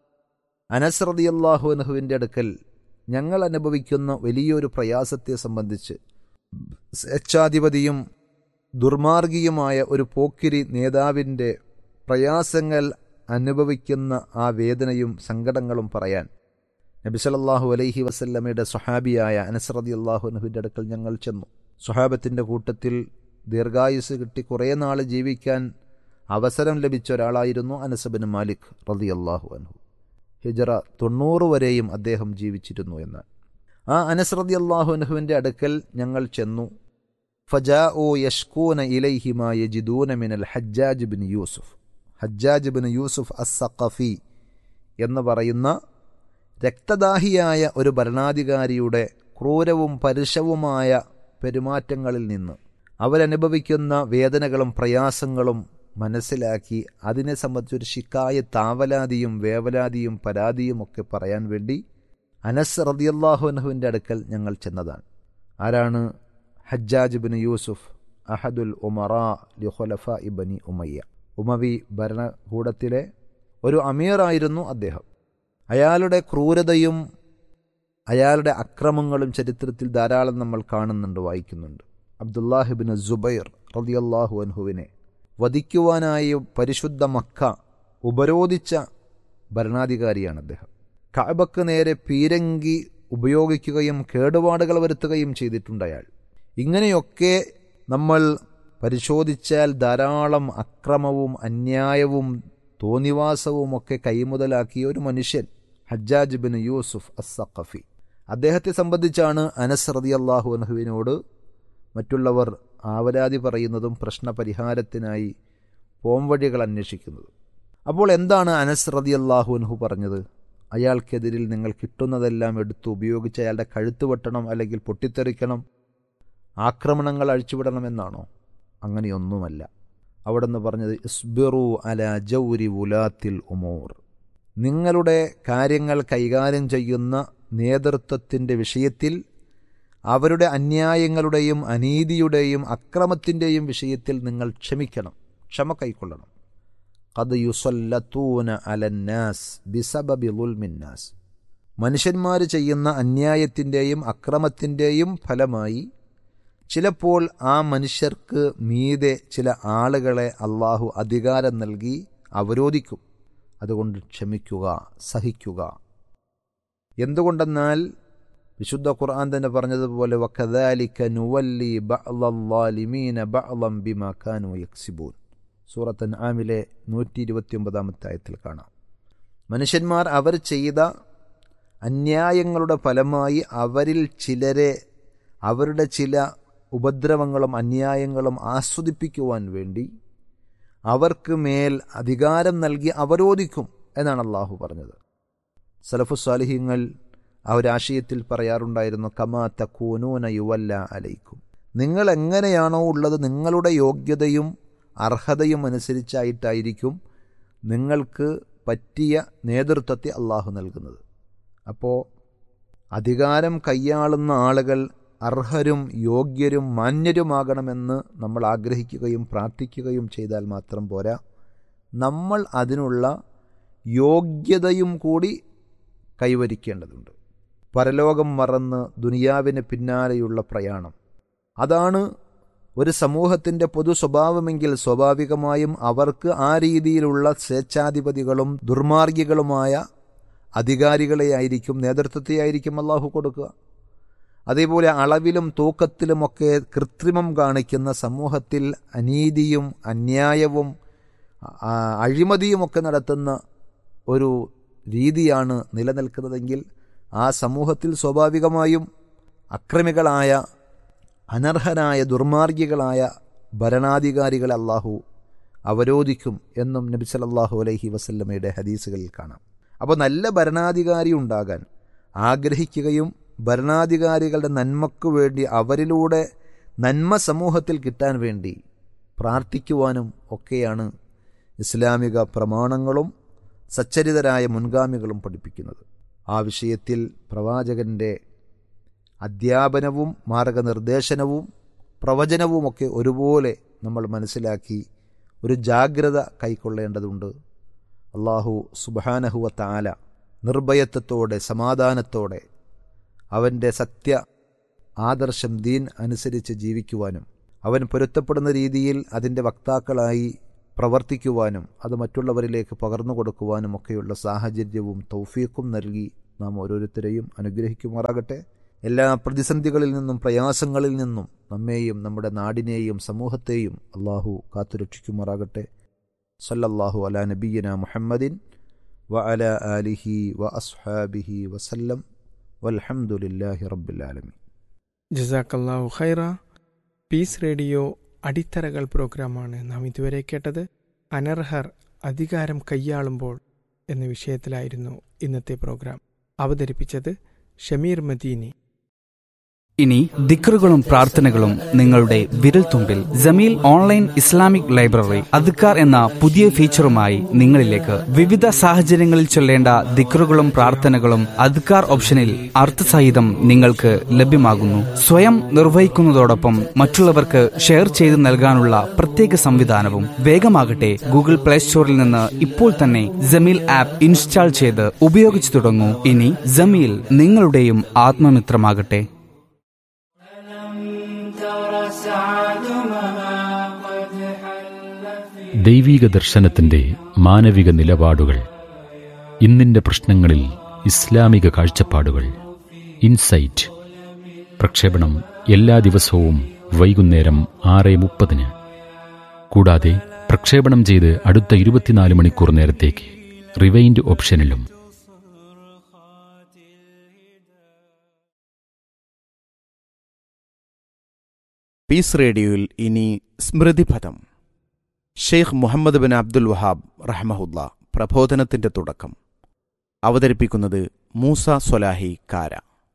അനസ് റളിയല്ലാഹു അൻഹുവിൻ്റെ അടുക്കൽ ഞങ്ങൾ അനുഭവിക്കുന്ന വലിയൊരു പ്രയാസത്തെ സംബന്ധിച്ച് സ്വേച്ഛാധിപതിയും ദുർമാർഗിയുമായ ഒരു പോക്കിരി നേതാവിൻ്റെ പ്രയാസങ്ങൾ അനുഭവിക്കുന്ന ആ വേദനയും സങ്കടങ്ങളും പറയാൻ നബി സല്ലല്ലാഹു അലൈഹി വസല്ലമയുടെ സ്വഹാബിയായ അനസ് റളിയല്ലാഹു അൻഹുവിൻ്റെ അടുക്കൽ ഞങ്ങൾ ചെന്നു സ്വഹാബത്തിൻ്റെ കൂട്ടത്തിൽ ദീർഘായുസ് കിട്ടി കുറേ നാൾ ജീവിക്കാൻ അവസരം ലഭിച്ച ഒരാളായിരുന്നു അനസബിൻ മാലിക് റളിയല്ലാഹു അൻഹു ഹിജറ തൊണ്ണൂറ് വരെയും അദ്ദേഹം ജീവിച്ചിരുന്നു എന്ന് ആ അനസ് റളിയല്ലാഹു അൻഹുവിൻ്റെ അടുക്കൽ ഞങ്ങൾ ചെന്നു ഫജാഉ യഷ്കൂന ഇലൈഹിമ യജിദൂന മിനൽ Hajjaj bin Yusuf Hajjaj bin Yusuf അസ്സഖഫി എന്ന് പറയുന്ന രക്തദാഹിയായ ഒരു ഭരണാധികാരിയുടെ ക്രൂരവും പരുഷവുമായ പെരുമാറ്റങ്ങളിൽ നിന്ന് അവരനുഭവിക്കുന്ന വേദനകളും പ്രയാസങ്ങളും മനസ്സിലാക്കി അതിനെ സംബന്ധിച്ചൊരു ശിക്കായ താവലാതിയും വേവലാതിയും പരാതിയും ഒക്കെ പറയാൻ വേണ്ടി അനസ് റദിയല്ലാഹു അൻഹുവിൻ്റെ അടുക്കൽ ഞങ്ങൾ ചെന്നതാണ് ആരാണ് ഹജ്ജാജ് ബിൻ യൂസുഫ് അഹദുൽ ഉമറ ലിഖുലഫ ഇബനി ഉമയ്യ ഉമവി ഭരണകൂടത്തിലെ ഒരു അമീറായിരുന്നു അദ്ദേഹം അയാളുടെ ക്രൂരതയും അയാളുടെ അക്രമങ്ങളും ചരിത്രത്തിൽ ധാരാളം നമ്മൾ കാണുന്നുണ്ട് വായിക്കുന്നുണ്ട് അബ്ദുല്ലാഹിബിൻ ജുബൈർ റളിയല്ലാഹു അൻഹുവിനെ വധിക്കുവാനായി പരിശുദ്ധ മക്ക ഉപരോധിച്ച ഭരണാധികാരിയാണ് അദ്ദേഹം കഅബക്ക് നേരെ പീരങ്കി ഉപയോഗിക്കുകയും കേടുപാടുകൾ വരുത്തുകയും ചെയ്തിട്ടുണ്ട് അയാൾ ഇങ്ങനെയൊക്കെ നമ്മൾ പരിശോധിച്ചാൽ ധാരാളം അക്രമവും അന്യായവും തോന്നിവാസവും ഒക്കെ കൈമുതലാക്കിയ ഒരു മനുഷ്യൻ ഹജ്ജാജ് ബിൻ യൂസുഫ് അസ്സഖഫി അദ്ദേഹത്തെ സംബന്ധിച്ചാണ് അനസ് റളിയല്ലാഹു അൻഹുവിനോട് മറ്റുള്ളവർ ആവലാതി പറയുന്നതും പ്രശ്നപരിഹാരത്തിനായി പോംവഴികൾ അന്വേഷിക്കുന്നതും അപ്പോൾ എന്താണ് അനസ് റളിയല്ലാഹു അൻഹു പറഞ്ഞത് അയാൾക്കെതിരിൽ നിങ്ങൾ കിട്ടുന്നതെല്ലാം എടുത്ത് ഉപയോഗിച്ച് അയാളുടെ കഴുത്ത് വെട്ടണം അല്ലെങ്കിൽ പൊട്ടിത്തെറിക്കണം ആക്രമണങ്ങൾ അഴിച്ചുവിടണമെന്നാണോ അങ്ങനെയൊന്നുമല്ല അവിടെ നിന്ന് പറഞ്ഞത് ഇസ്ബിറു അല ജൗരി വുലാത്തിൽ ഉമൂർ നിങ്ങളുടെ കാര്യങ്ങൾ കൈകാര്യം ചെയ്യുന്ന നേതൃത്വത്തിൻ്റെ വിഷയത്തിൽ അവരുടെ അന്യായങ്ങളുടെയും അനീതിയുടെയും അക്രമത്തിൻ്റെയും വിഷയത്തിൽ നിങ്ങൾ ക്ഷമിക്കണം ക്ഷമ കൈക്കൊള്ളണം അത് യുസല്ലത്തൂന അലന്നാസ് ബിസബബി ലുൽമിന്നാസ് മനുഷ്യന്മാർ ചെയ്യുന്ന അന്യായത്തിൻ്റെയും അക്രമത്തിൻ്റെയും ഫലമായി ചിലപ്പോൾ ആ മനുഷ്യർക്ക് മീതെ ചില ആളുകളെ അള്ളാഹു അധികാരം നൽകി അവരോധിക്കും അതുകൊണ്ട് ക്ഷമിക്കുക സഹിക്കുക എന്തുകൊണ്ടെന്നാൽ വിശുദ്ധ ഖുർആൻ തന്നെ പറഞ്ഞതുപോലെ വക്കദാലിക നുവല്ലി ബഅ്ളല്ലാലിമീന ബഅ്ളം ബിമാ കാനു യക്സിബൂൻ സൂറത്ത് ആമിലെ നൂറ്റി ഇരുപത്തിയൊമ്പതാമത്തെ ആയത്തിൽ കാണാം മനുഷ്യന്മാർ അവർ ചെയ്ത അന്യായങ്ങളുടെ ഫലമായി അവരിൽ ചിലരെ അവരുടെ ചില ഉപദ്രവങ്ങളും അന്യായങ്ങളും ആസ്വദിപ്പിക്കുവാൻ വേണ്ടി അവർക്ക് മേൽ അധികാരം നൽകി അവരോധിക്കും എന്നാണ് അള്ളാഹു പറഞ്ഞത് സലഫു സാലിഹ്യങ്ങൾ ആ ഒരു ആശയത്തിൽ പറയാറുണ്ടായിരുന്നു കമാ തക്കൂനൂന യുവല്ല അലൈക്കും നിങ്ങൾ എങ്ങനെയാണോ ഉള്ളത് നിങ്ങളുടെ യോഗ്യതയും അർഹതയും അനുസരിച്ചായിട്ടായിരിക്കും നിങ്ങൾക്ക് പറ്റിയ നേതൃത്വത്തെ അള്ളാഹു നൽകുന്നത് അപ്പോൾ അധികാരം കൈയാളുന്ന ആളുകൾ അർഹരും യോഗ്യരും മാന്യരുമാകണമെന്ന് നമ്മൾ ആഗ്രഹിക്കുകയും പ്രാർത്ഥിക്കുകയും ചെയ്താൽ മാത്രം പോരാ നമ്മൾ അതിനുള്ള യോഗ്യതയും കൂടി കൈവരിക്കേണ്ടതുണ്ട് പരലോകം മറന്ന് ദുനിയാവിന് പിന്നാലെയുള്ള പ്രയാണം അതാണ് ഒരു സമൂഹത്തിൻ്റെ പൊതു സ്വഭാവമെങ്കിൽ സ്വാഭാവികമായും അവർക്ക് ആ രീതിയിലുള്ള സ്വേച്ഛാധിപതികളും ദുർമാർഗികളുമായ അധികാരികളെയായിരിക്കും നേതൃത്വത്തെയായിരിക്കും അള്ളാഹു കൊടുക്കുക അതേപോലെ അളവിലും തൂക്കത്തിലുമൊക്കെ കൃത്രിമം കാണിക്കുന്ന സമൂഹത്തിൽ അനീതിയും അന്യായവും അഴിമതിയുമൊക്കെ നടത്തുന്ന ഒരു രീതിയാണ് നിലനിൽക്കുന്നതെങ്കിൽ ആ സമൂഹത്തിൽ സ്വാഭാവികമായും അക്രമികളായ അനർഹരായ ദുർമാർഗികളായ ഭരണാധികാരികളെ അള്ളാഹു അവരോധിക്കും എന്നും നബി സല്ലല്ലാഹു അലൈഹി വസല്ലമയുടെ ഹദീസുകളിൽ കാണാം അപ്പോൾ നല്ല ഭരണാധികാരി ഉണ്ടാകാൻ ആഗ്രഹിക്കുകയും ഭരണാധികാരികളുടെ നന്മയ്ക്കു വേണ്ടി അവരിലൂടെ നന്മ സമൂഹത്തിൽ കിട്ടാൻ വേണ്ടി പ്രാർത്ഥിക്കുവാനും ഒക്കെയാണ് ഇസ്ലാമിക പ്രമാണങ്ങളും സച്ചരിതരായ മുൻഗാമികളും പഠിപ്പിക്കുന്നത് ആ വിഷയത്തിൽ പ്രവാചകൻ്റെ അധ്യാപനവും മാർഗനിർദ്ദേശനവും പ്രവചനവുമൊക്കെ ഒരുപോലെ നമ്മൾ മനസ്സിലാക്കി ഒരു ജാഗ്രത കൈക്കൊള്ളേണ്ടതുണ്ട് അള്ളാഹു സുബാനഹുവ താല നിർഭയത്വത്തോടെ സമാധാനത്തോടെ അവൻ്റെ സത്യ ആദർശം ദീൻ അനുസരിച്ച് ജീവിക്കുവാനും അവൻ പൊരുത്തപ്പെടുന്ന രീതിയിൽ അതിൻ്റെ വക്താക്കളായി പ്രവർത്തിക്കുവാനും അത് മറ്റുള്ളവരിലേക്ക് പകർന്നു കൊടുക്കുവാനും ഒക്കെയുള്ള സാഹചര്യവും തൗഫീഖും നൽകി നാം ഓരോരുത്തരെയും അനുഗ്രഹിക്കുമാറാകട്ടെ എല്ലാ പ്രതിസന്ധികളിൽ നിന്നും പ്രയാസങ്ങളിൽ നിന്നും നമ്മെയും നമ്മുടെ നാടിനെയും സമൂഹത്തെയും അള്ളാഹു കാത്തുരക്ഷിക്കുമാറാകട്ടെ സല്ലല്ലാഹു അലാ നബീന മുഹമ്മദിൻ വ അല ആലിഹി വ അസ്ഹാബിഹി വസല്ലം വൽഹംദുലില്ലാഹി റബ്ബിൽ ആലമീൻ ജസാക്കല്ലാഹു ഖൈറ പീസ് റേഡിയോ അടിത്തറകൾ പ്രോഗ്രാമാണ് നാം ഇതുവരെ കേട്ടത് അനർഹർ അധികാരം കൈയാളുമ്പോൾ എന്ന വിഷയത്തിലായിരുന്നു ഇന്നത്തെ പ്രോഗ്രാം അവതരിപ്പിച്ചത് ഷമീർ മദീനി ഇനി ദിക്റുകളും പ്രാർത്ഥനകളും നിങ്ങളുടെ വിരൽത്തുമ്പിൽ ജമീൽ ഓൺലൈൻ ഇസ്ലാമിക് ലൈബ്രറി അദ്ക്കാർ എന്ന പുതിയ ഫീച്ചറുമായി നിങ്ങളിലേക്ക് വിവിധ സാഹചര്യങ്ങളിൽ ചൊല്ലേണ്ട ദിക്റുകളും പ്രാർത്ഥനകളും അദ്ക്കാർ ഓപ്ഷനിൽ അർത്ഥസഹിതം നിങ്ങൾക്ക് ലഭ്യമാകുന്നു സ്വയം നിർവഹിക്കുന്നതോടൊപ്പം മറ്റുള്ളവർക്ക് ഷെയർ ചെയ്ത് നൽകാനുള്ള പ്രത്യേക സംവിധാനവും വേഗമാകട്ടെ ഗൂഗിൾ പ്ലേ സ്റ്റോറിൽ നിന്ന് ഇപ്പോൾ തന്നെ ജമീൽ ആപ്പ് ഇൻസ്റ്റാൾ ചെയ്ത് ഉപയോഗിച്ചു തുടങ്ങൂ ഇനി ജമീൽ നിങ്ങളുടെയും ആത്മമിത്രമാകട്ടെ ദൈവീക ദർശനത്തിന്റെ മാനവിക നിലപാടുകൾ ഇന്നിന്റെ പ്രശ്നങ്ങളിൽ ഇസ്ലാമിക കാഴ്ചപ്പാടുകൾ ഇൻസൈറ്റ് പ്രക്ഷേപണം എല്ലാ ദിവസവും വൈകുന്നേരം ആറ് മുപ്പതിന് കൂടാതെ പ്രക്ഷേപണം ചെയ്ത് അടുത്ത ഇരുപത്തിനാല് മണിക്കൂർ നേരത്തേക്ക് റിവൈൻഡ് ഓപ്ഷനിലും പീസ് റേഡിയോയിൽ ഇനി സ്മൃതിപഥം Sheikh Muhammad bin Abdul Wahab റഹ്മഹുല്ല പ്രബോധനത്തിന്റെ തുടക്കം അവതരിപ്പിക്കുന്നത് മൂസ സൊലാഹി കാര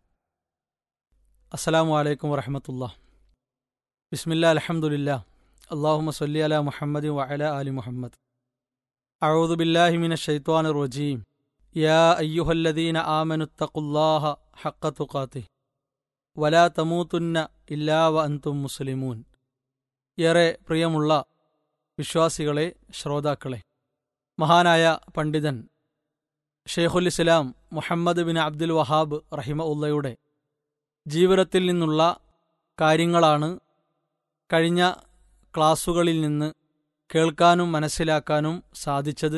അസ്സലാമു അലൈക്കും വറഹമത്തുള്ള ബിസ്മില്ല അലഹമുല്ല അള്ളാഹുമ സല്ലി അല മുഹമ്മദ് വഅല ആലി മുഹമ്മദ് അഊദു ബില്ലാഹി മിന ഷൈത്വാൻ റജീം യാ അയ്യുഹല്ലദീന ആമനുത്തഖുല്ലാഹ ഹഖ തുഖാതിഹ് വലാ തമൂതുന്ന ഇല്ലാ വ അൻതും മുസ്ലിമൂൻ ഏറെ പ്രിയമുള്ള വിശ്വാസികളെ ശ്രോതാക്കളെ മഹാനായ പണ്ഡിതൻ ഷെയ്ഖുൽ ഇസ്ലാം മുഹമ്മദ് ബിൻ അബ്ദുൽ വഹാബ് റഹിമ ഉള്ളയുടെ ജീവിതത്തിൽ നിന്നുള്ള കാര്യങ്ങളാണ് കഴിഞ്ഞ ക്ലാസുകളിൽ നിന്ന് കേൾക്കാനും മനസ്സിലാക്കാനും സാധിച്ചത്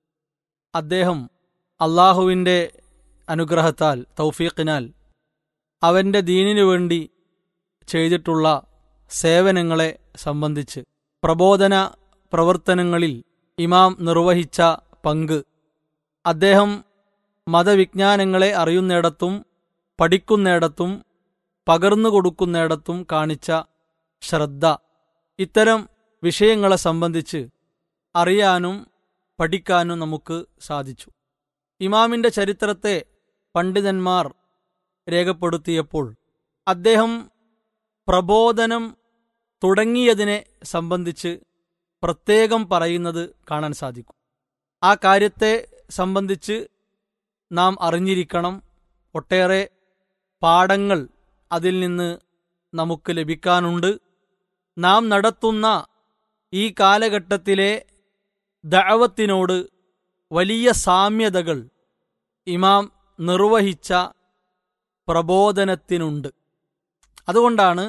അദ്ദേഹം അള്ളാഹുവിൻ്റെ അനുഗ്രഹത്താൽ തൗഫീഖിനാൽ അവൻ്റെ ദീനിനു വേണ്ടി ചെയ്തിട്ടുള്ള സേവനങ്ങളെ സംബന്ധിച്ച് പ്രബോധന പ്രവർത്തനങ്ങളിൽ ഇമാം നിർവഹിച്ച പങ്ക് അദ്ദേഹം മതവിജ്ഞാനങ്ങളെ അറിയുന്നിടത്തും പഠിക്കുന്നിടത്തും പകർന്നു കൊടുക്കുന്നിടത്തും കാണിച്ച ശ്രദ്ധ ഇത്തരം വിഷയങ്ങളെ സംബന്ധിച്ച് അറിയാനും പഠിക്കാനും നമുക്ക് സാധിച്ചു ഇമാമിന്റെ ചരിത്രത്തെ പണ്ഡിതന്മാർ രേഖപ്പെടുത്തിയപ്പോൾ അദ്ദേഹം പ്രബോധനം തുടങ്ങിയതിനെ സംബന്ധിച്ച് പ്രത്യേകം പറയുന്നത് കാണാൻ സാധിക്കും ആ കാര്യത്തെ സംബന്ധിച്ച് നാം അറിഞ്ഞിരിക്കണം ഒട്ടേറെ പാഠങ്ങൾ അതിൽ നിന്ന് നമുക്ക് ലഭിക്കാനുണ്ട് നാം നടത്തുന്ന ഈ കാലഘട്ടത്തിലെ ദഅവത്തിനോട് വലിയ സാമ്യതകൾ ഇമാം നിർവഹിച്ച പ്രബോധനത്തിനുണ്ട് അതുകൊണ്ടാണ്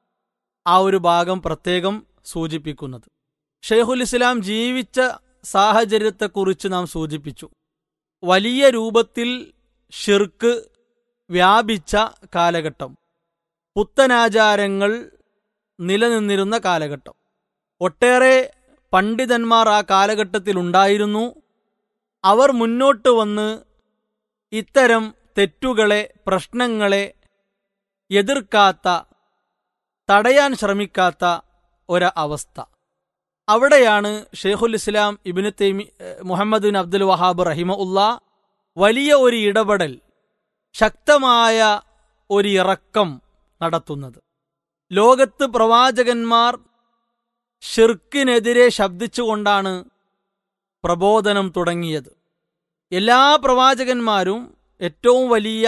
ആ ഒരു ഭാഗം പ്രത്യേകം സൂചിപ്പിക്കുന്നത് ഷെയ്ഖുൽ ഇസ്ലാം ജീവിച്ച സാഹചര്യത്തെക്കുറിച്ച് നാം സൂചിപ്പിച്ചു വലിയ രൂപത്തിൽ ഷിർക്ക് വ്യാപിച്ച കാലഘട്ടം പുത്തനാചാരങ്ങൾ നിലനിന്നിരുന്ന കാലഘട്ടം ഒട്ടേറെ പണ്ഡിതന്മാർ ആ കാലഘട്ടത്തിലുണ്ടായിരുന്നു അവർ മുന്നോട്ട് വന്ന് ഇത്തരം തെറ്റുകളെ പ്രശ്നങ്ങളെ എതിർക്കാത്ത തടയാൻ ശ്രമിക്കാത്ത ഒരു അവസ്ഥ അവിടെയാണ് ഷെയ്ഖുൽ ഇസ്ലാം ഇബിന് തൈമി മുഹമ്മദ് ബിൻ അബ്ദുൽ വഹാബ് റഹിമ ഉള്ള വലിയ ഒരു ഇടപെടൽ ശക്തമായ ഒരു ഇറക്കം നടത്തുന്നത് ലോകത്ത് പ്രവാചകന്മാർ ഷിർക്കിനെതിരെ ശബ്ദിച്ചുകൊണ്ടാണ് പ്രബോധനം തുടങ്ങിയത് എല്ലാ പ്രവാചകന്മാരും ഏറ്റവും വലിയ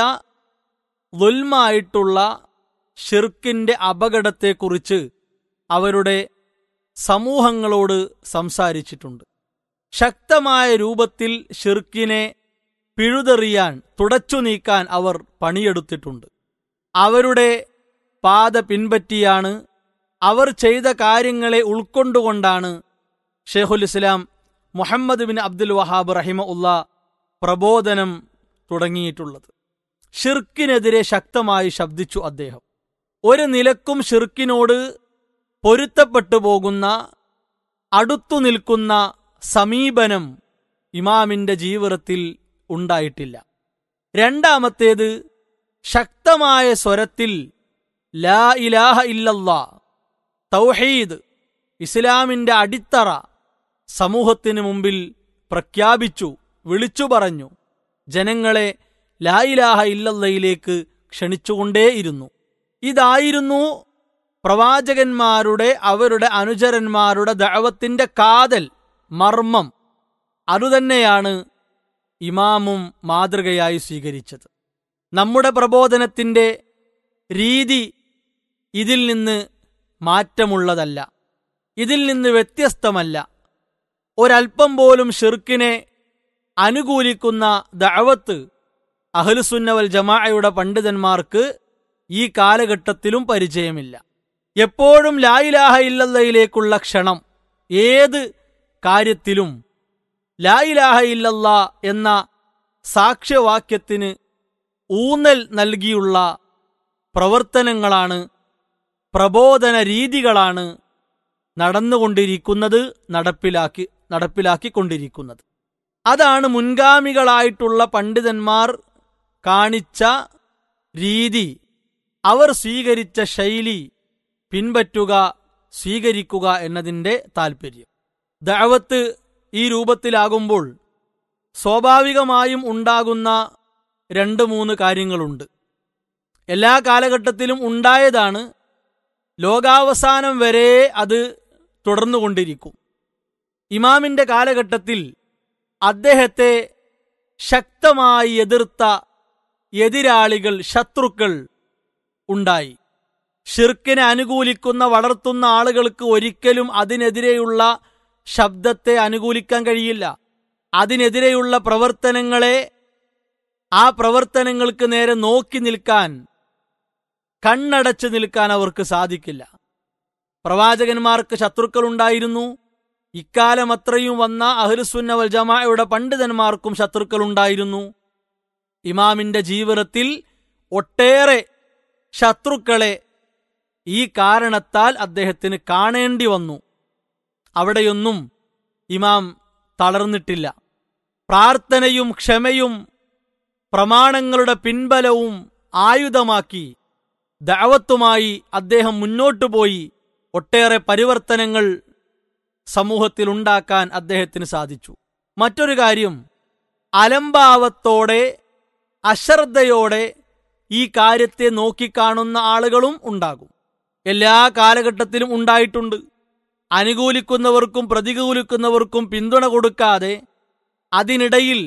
ദുൽമായിട്ടുള്ള ഷിർക്കിന്റെ അപകടത്തെക്കുറിച്ച് അവരുടെ സമൂഹങ്ങളോട് സംസാരിച്ചിട്ടുണ്ട് ശക്തമായ രൂപത്തിൽ ഷിർക്കിനെ പിഴുതെറിയാൻ തുടച്ചു നീക്കാൻ അവർ പണിയെടുത്തിട്ടുണ്ട് അവരുടെ പാത പിൻപറ്റിയാണ് അവർ ചെയ്ത കാര്യങ്ങളെ ഉൾക്കൊണ്ടുകൊണ്ടാണ് ഷെയ്ഖുൽ ഇസ്ലാം മുഹമ്മദ് ബിൻ അബ്ദുൽ വഹാബ് റഹിമ ഉള്ള പ്രബോധനം തുടങ്ങിയിട്ടുള്ളത് ഷിർക്കിനെതിരെ ശക്തമായി ശബ്ദിച്ചു അദ്ദേഹം ഒരു നിലക്കും ഷിർക്കിനോട് പൊരുത്തപ്പെട്ടു പോകുന്ന അടുത്തു നിൽക്കുന്ന സമീപനം ഇമാമിന്റെ ജീവിതത്തിൽ ഉണ്ടായിട്ടില്ല രണ്ടാമത്തേത് ശക്തമായ സ്വരത്തിൽ ലാ ഇലാഹ ഇല്ലല്ലാ തൗഹീദ് ഇസ്ലാമിന്റെ അടിത്തറ സമൂഹത്തിന് മുമ്പിൽ പ്രഖ്യാപിച്ചു വിളിച്ചു പറഞ്ഞു ജനങ്ങളെ ലാ ഇലാഹ ഇല്ലല്ലയിലേക്ക് ക്ഷണിച്ചുകൊണ്ടേയിരുന്നു ഇതായിരുന്നു പ്രവാചകന്മാരുടെ അവരുടെ അനുചരന്മാരുടെ ദഅവത്തിന്റെ കാതൽ മർമ്മം അതുതന്നെയാണ് ഇമാമും മാതൃകയായി സ്വീകരിച്ചത് നമ്മുടെ പ്രബോധനത്തിന്റെ രീതി ഇതിൽ നിന്ന് മാറ്റമുള്ളതല്ല ഇതിൽ നിന്ന് വ്യത്യസ്തമല്ല ഒരൽപ്പം പോലും ഷിർക്കിനെ അനുകൂലിക്കുന്ന ദഅവത്ത് അഹ്ലുസുന്നവൽ ജമാഅയുടെ പണ്ഡിതന്മാർക്ക് ഈ കാലഘട്ടത്തിലും പരിചയമില്ല എപ്പോഴും ലായിലാഹ ഇല്ലല്ലയിലേക്കുള്ള ക്ഷണം ഏത് കാര്യത്തിലും ലായിലാഹ ഇല്ലല്ല എന്ന സാക്ഷ്യവാക്യത്തിന് ഊന്നൽ നൽകിയുള്ള പ്രവർത്തനങ്ങളാണ് പ്രബോധന രീതികളാണ് നടന്നുകൊണ്ടിരിക്കുന്നത് നടപ്പിലാക്കി നടപ്പിലാക്കിക്കൊണ്ടിരിക്കുന്നത് അതാണ് മുൻഗാമികളായിട്ടുള്ള പണ്ഡിതന്മാർ കാണിച്ച രീതി അവർ സ്വീകരിച്ച ശൈലി പിൻപറ്റുക സ്വീകരിക്കുക എന്നതിൻ്റെ താൽപ്പര്യം ദഅവത്ത് ഈ രൂപത്തിലാകുമ്പോൾ സ്വാഭാവികമായും ഉണ്ടാകുന്ന രണ്ട് മൂന്ന് കാര്യങ്ങളുണ്ട് എല്ലാ കാലഘട്ടത്തിലും ഉണ്ടായതാണ് ലോകാവസാനം വരെ അത് തുടർന്നുകൊണ്ടിരിക്കും ഇമാമിന്റെ കാലഘട്ടത്തിൽ അദ്ദേഹത്തെ ശക്തമായി എതിർത്ത എതിരാളികൾ ശത്രുക്കൾ ഉണ്ടായി ഷിർക്കിനെ അനുകൂലിക്കുന്ന വളർത്തുന്ന ആളുകൾക്ക് ഒരിക്കലും അതിനെതിരെയുള്ള ശബ്ദത്തെ അനുകൂലിക്കാൻ കഴിയില്ല അതിനെതിരെയുള്ള പ്രവർത്തനങ്ങളെ ആ പ്രവർത്തനങ്ങൾക്ക് നേരെ നോക്കി നിൽക്കാൻ കണ്ണടച്ചു നിൽക്കാൻ അവർക്ക് സാധിക്കില്ല പ്രവാചകന്മാർക്ക് ശത്രുക്കളുണ്ടായിരുന്നു ഇക്കാലം അത്രയും വന്ന അഹ്ലുസുന്ന വൽ ജമാഅയുടെ പണ്ഡിതന്മാർക്കും ശത്രുക്കളുണ്ടായിരുന്നു ഇമാമിന്റെ ജീവിതത്തിൽ ഒട്ടേറെ ശത്രുക്കളെ ഈ കാരണത്താൽ അദ്ദേഹത്തിന് കാണേണ്ടി വന്നു അവിടെയൊന്നും ഇമാം തളർന്നിട്ടില്ല പ്രാർത്ഥനയും ക്ഷമയും പ്രമാണങ്ങളുടെ പിൻബലവും ആയുധമാക്കി ദഅവത്തുമായി അദ്ദേഹം മുന്നോട്ടു പോയി ഒട്ടേറെ പരിവർത്തനങ്ങൾ സമൂഹത്തിൽ ഉണ്ടാക്കാൻ അദ്ദേഹത്തിന് സാധിച്ചു മറ്റൊരു കാര്യം അലംഭാവത്തോടെ അശ്രദ്ധയോടെ ഈ കാര്യത്തെ നോക്കിക്കാണുന്ന ആളുകളും ഉണ്ടാകും എല്ലാ കാലഘട്ടത്തിലും ഉണ്ടായിട്ടുണ്ട് അനുകൂലിക്കുന്നവർക്കും പ്രതികൂലിക്കുന്നവർക്കും പിന്തുണ കൊടുക്കാതെ അതിനിടയിൽ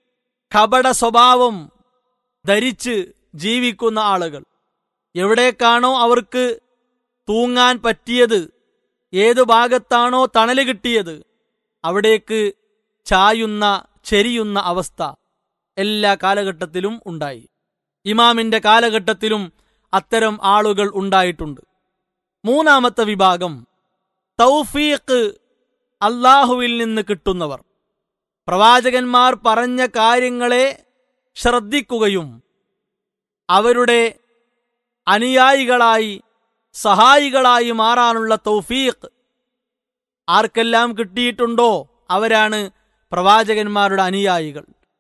കപട സ്വഭാവം ധരിച്ച് ജീവിക്കുന്ന ആളുകൾ എവിടേക്കാണോ അവർക്ക് തൂങ്ങാൻ പറ്റിയത് ഏതു ഭാഗത്താണോ തണല് കിട്ടിയത് അവിടേക്ക് ചായുന്ന ചെരിയുന്ന അവസ്ഥ എല്ലാ കാലഘട്ടത്തിലും ഉണ്ടായി ഇമാമിന്റെ കാലഘട്ടത്തിലും അത്തരം ആളുകൾ ഉണ്ടായിട്ടുണ്ട് മൂന്നാമത്തെ വിഭാഗം തൗഫീഖ് അള്ളാഹുവിൽ നിന്ന് കിട്ടുന്നവർ പ്രവാചകന്മാർ പറഞ്ഞ കാര്യങ്ങളെ ശ്രദ്ധിക്കുകയും അവരുടെ അനുയായികളായി സഹായികളായി മാറാനുള്ള തൗഫീഖ് ആർക്കെല്ലാം കിട്ടിയിട്ടുണ്ടോ അവരാണ് പ്രവാചകന്മാരുടെ അനുയായികൾ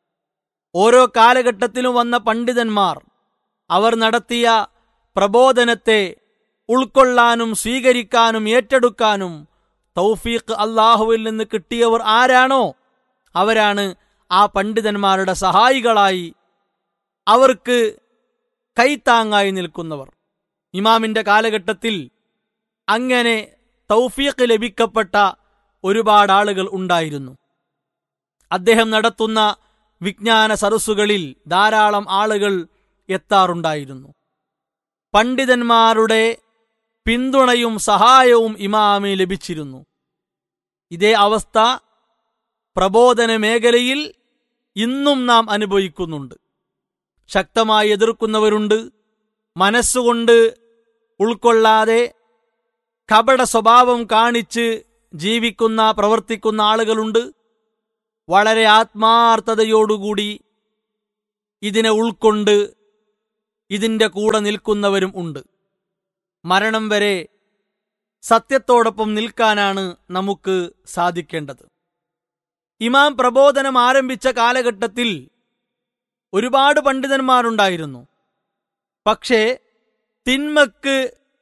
ഓരോ കാലഘട്ടത്തിലും വന്ന പണ്ഡിതന്മാർ അവർ നടത്തിയ പ്രബോധനത്തെ ഉൾക്കൊള്ളാനും സ്വീകരിക്കാനും ഏറ്റെടുക്കാനും തൗഫീഖ് അള്ളാഹുവിൽ നിന്ന് കിട്ടിയവർ ആരാണോ അവരാണ് ആ പണ്ഡിതന്മാരുടെ സഹായികളായി അവർക്ക് കൈത്താങ്ങായി നിൽക്കുന്നവർ ഇമാമിന്റെ കാലഘട്ടത്തിൽ അങ്ങനെ തൗഫീഖ് ലഭിക്കപ്പെട്ട ഒരുപാട് ആളുകൾ ഉണ്ടായിരുന്നു അദ്ദേഹം നടത്തുന്ന വിജ്ഞാന സദസ്സുകളിൽ ധാരാളം ആളുകൾ എത്താറുണ്ടായിരുന്നു പണ്ഡിതന്മാരുടെ പിന്തുണയും സഹായവും ഇമാമി ലഭിച്ചിരുന്നു ഇതേ അവസ്ഥ പ്രബോധന മേഖലയിൽ ഇന്നും നാം അനുഭവിക്കുന്നുണ്ട് ശക്തമായി എതിർക്കുന്നവരുണ്ട് മനസ്സുകൊണ്ട് ഉൾക്കൊള്ളാതെ കപട സ്വഭാവം കാണിച്ച് ജീവിക്കുന്ന പ്രവർത്തിക്കുന്ന ആളുകളുണ്ട് വളരെ ആത്മാർത്ഥതയോടുകൂടി ഇതിനെ ഉൾക്കൊണ്ട് ഇതിന്റെ കൂടെ നിൽക്കുന്നവരും ഉണ്ട് മരണം വരെ സത്യത്തോടൊപ്പം നിൽക്കാനാണ് നമുക്ക് സാധിക്കേണ്ടത് ഇമാം പ്രബോധനം ആരംഭിച്ച കാലഘട്ടത്തിൽ ഒരുപാട് പണ്ഡിതന്മാരുണ്ടായിരുന്നു പക്ഷേ തിന്മക്ക്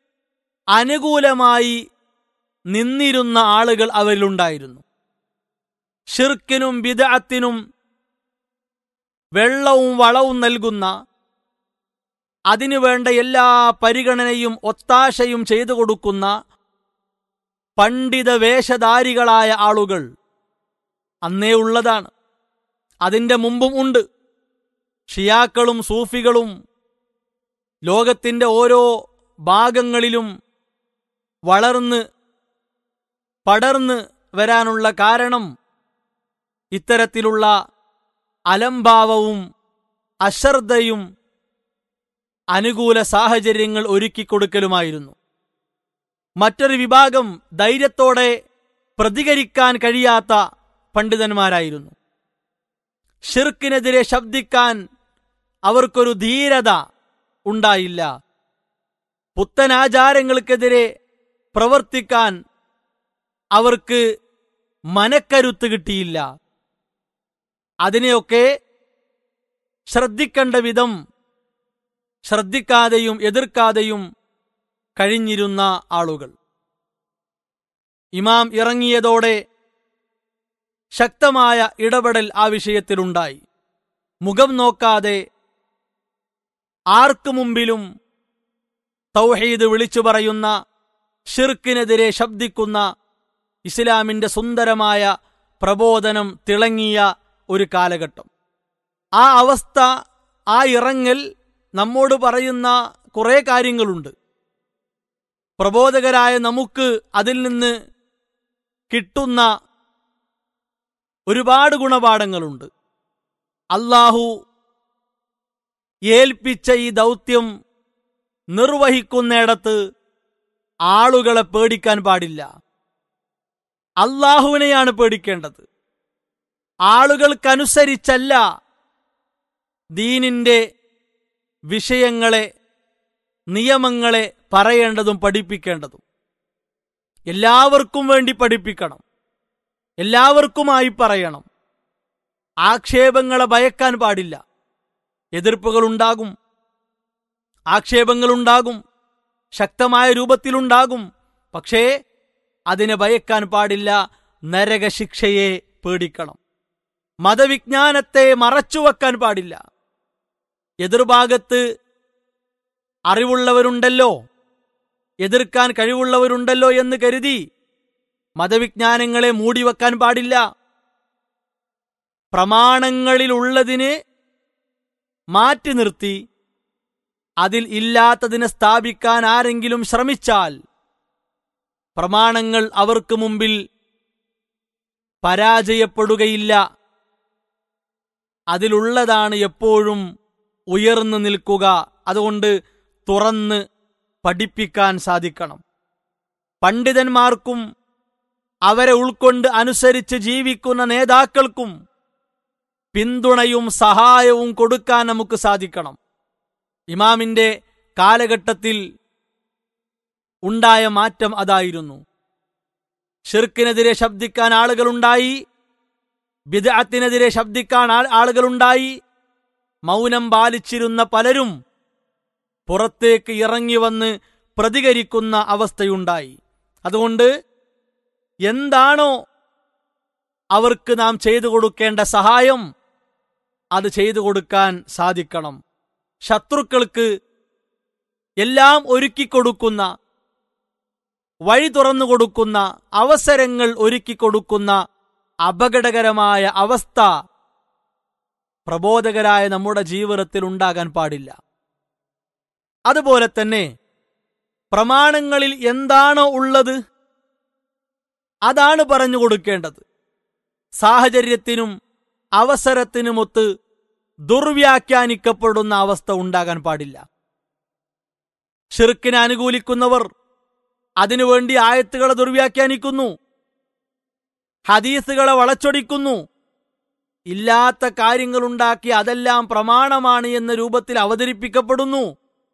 അനുകൂലമായി നിന്നിരുന്ന ആളുകൾ അവരിലുണ്ടായിരുന്നു ഷിർക്കിനും ബിദഅത്തിനും വെള്ളവും വളവും നൽകുന്ന അതിനുവേണ്ട എല്ലാ പരിഗണനയും ഒത്താശയും ചെയ്തു കൊടുക്കുന്ന പണ്ഡിത വേഷധാരികളായ ആളുകൾ അന്നേ ഉള്ളതാണ് അതിന്റെ മുമ്പും ഉണ്ട് ഷിയാക്കളും സൂഫികളും ലോകത്തിന്റെ ഓരോ ഭാഗങ്ങളിലും വളർന്ന് പടർന്ന് വരാനുള്ള കാരണം ഇത്തരത്തിലുള്ള അലംഭാവവും അശ്രദ്ധയും അനുകൂല സാഹചര്യങ്ങൾ ഒരുക്കിക്കൊടുക്കലുമായിരുന്നു മറ്റൊരു വിഭാഗം ധൈര്യത്തോടെ പ്രതികരിക്കാൻ കഴിയാത്ത പണ്ഡിതന്മാരായിരുന്നു ഷിർക്കിനെതിരെ ശബ്ദിക്കാൻ അവർക്കൊരു ധീരത ഉണ്ടായില്ല പുത്തനാചാരങ്ങൾക്കെതിരെ പ്രവർത്തിക്കാൻ അവർക്ക് മനക്കരുത്ത് കിട്ടിയില്ല അതിനെയൊക്കെ ശ്രദ്ധിക്കേണ്ട വിധം ശ്രദ്ധിക്കാതെയും എതിർക്കാതെയും കഴിഞ്ഞിരുന്ന ആളുകൾ ഇമാം ഇറങ്ങിയതോടെ ശക്തമായ ഇടപെടൽ ആ വിഷയത്തിലുണ്ടായി മുഖം നോക്കാതെ ആർക്കു മുമ്പിലും തൗഹീദ് വിളിച്ചു പറയുന്ന ഷിർക്കിനെതിരെ ശബ്ദിക്കുന്ന ഇസ്ലാമിന്റെ സുന്ദരമായ പ്രബോധനം തിളങ്ങിയ ഒരു കാലഘട്ടം ആ അവസ്ഥ ആ ഇറങ്ങൽ നമ്മോട് പറയുന്ന കുറെ കാര്യങ്ങളുണ്ട് പ്രബോധകരായ നമുക്ക് അതിൽ നിന്ന് കിട്ടുന്ന ഒരുപാട് ഗുണപാഠങ്ങളുണ്ട് അള്ളാഹു ഏൽപ്പിച്ച ഈ ദൗത്യം നിർവഹിക്കുന്നിടത്ത് ആളുകളെ പേടിക്കാൻ പാടില്ല അള്ളാഹുവിനെയാണ് പേടിക്കേണ്ടത് ആളുകൾക്കനുസരിച്ചല്ല ദീനിന്റെ വിഷയങ്ങളെ നിയമങ്ങളെ പറയേണ്ടതും പഠിപ്പിക്കേണ്ടതും എല്ലാവർക്കും വേണ്ടി പഠിപ്പിക്കണം എല്ലാവർക്കുമായി പറയണം ആക്ഷേപങ്ങളെ ഭയക്കാൻ പാടില്ല എതിർപ്പുകളുണ്ടാകും ആക്ഷേപങ്ങളുണ്ടാകും ശക്തമായ രൂപത്തിലുണ്ടാകും പക്ഷേ അതിനെ ഭയക്കാൻ പാടില്ല നരകശിക്ഷയെ പേടിക്കണം മതവിജ്ഞാനത്തെ മറച്ചുവെക്കാൻ പാടില്ല എതിർഭാഗത്ത് അറിവുള്ളവരുണ്ടല്ലോ എതിർക്കാൻ കഴിവുള്ളവരുണ്ടല്ലോ എന്ന് കരുതി മതവിജ്ഞാനങ്ങളെ മൂടിവെക്കാൻ പാടില്ല പ്രമാണങ്ങളിലുള്ളതിന് മാറ്റി നിർത്തി അതിൽ ഇല്ലാത്തതിനെ സ്ഥാപിക്കാൻ ആരെങ്കിലും ശ്രമിച്ചാൽ പ്രമാണങ്ങൾ അവർക്ക് മുമ്പിൽ പരാജയപ്പെടുകയില്ല അതിലുള്ളതാണ് എപ്പോഴും ഉയർന്നു നിൽക്കുക അതുകൊണ്ട് തുറന്ന് പഠിപ്പിക്കാൻ സാധിക്കണം പണ്ഡിതന്മാർക്കും അവരെ ഉൾക്കൊണ്ട് അനുസരിച്ച് ജീവിക്കുന്ന നേതാക്കൾക്കും പിന്തുണയും സഹായവും കൊടുക്കാൻ നമുക്ക് സാധിക്കണം ഇമാമിന്റെ കാലഘട്ടത്തിൽ ഉണ്ടായ മാറ്റം അതായിരുന്നു ഷിർക്കിനെതിരെ ശബ്ദിക്കാൻ ആളുകളുണ്ടായി ബിദഅത്തിനെതിരെ ശബ്ദിക്കാൻ ആൾ- ആളുകളുണ്ടായി മൗനം പാലിച്ചിരുന്ന പലരും പുറത്തേക്ക് ഇറങ്ങി വന്ന് പ്രതികരിക്കുന്ന അവസ്ഥയുണ്ടായി അതുകൊണ്ട് എന്താണോ അവർക്ക് നാം ചെയ്തു കൊടുക്കേണ്ട സഹായം അത് ചെയ്തു കൊടുക്കാൻ സാധിക്കണം ശത്രുക്കൾക്ക് എല്ലാം ഒരുക്കിക്കൊടുക്കുന്ന വഴി തുറന്നു കൊടുക്കുന്ന അവസരങ്ങൾ ഒരുക്കിക്കൊടുക്കുന്ന അപകടകരമായ അവസ്ഥ പ്രബോധകരായ നമ്മുടെ ജീവിതത്തിൽ ഉണ്ടാകാൻ പാടില്ല അതുപോലെ തന്നെ പ്രമാണങ്ങളിൽ എന്താണോ ഉള്ളത് അതാണ് പറഞ്ഞു കൊടുക്കേണ്ടത് സാഹചര്യത്തിനും അവസരത്തിനുമൊത്ത് ദുർവ്യാഖ്യാനിക്കപ്പെടുന്ന അവസ്ഥ ഉണ്ടാകാൻ പാടില്ല ഷിർക്കിനെ അനുകൂലിക്കുന്നവർ അതിനുവേണ്ടി ആയത്തുകളെ ദുർവ്യാഖ്യാനിക്കുന്നു ഹദീസുകളെ വളച്ചൊടിക്കുന്നു ഇല്ലാത്ത കാര്യങ്ങളുണ്ടാക്കി അതെല്ലാം പ്രമാണമാണ് എന്ന രൂപത്തിൽ അവതരിപ്പിക്കപ്പെടുന്നു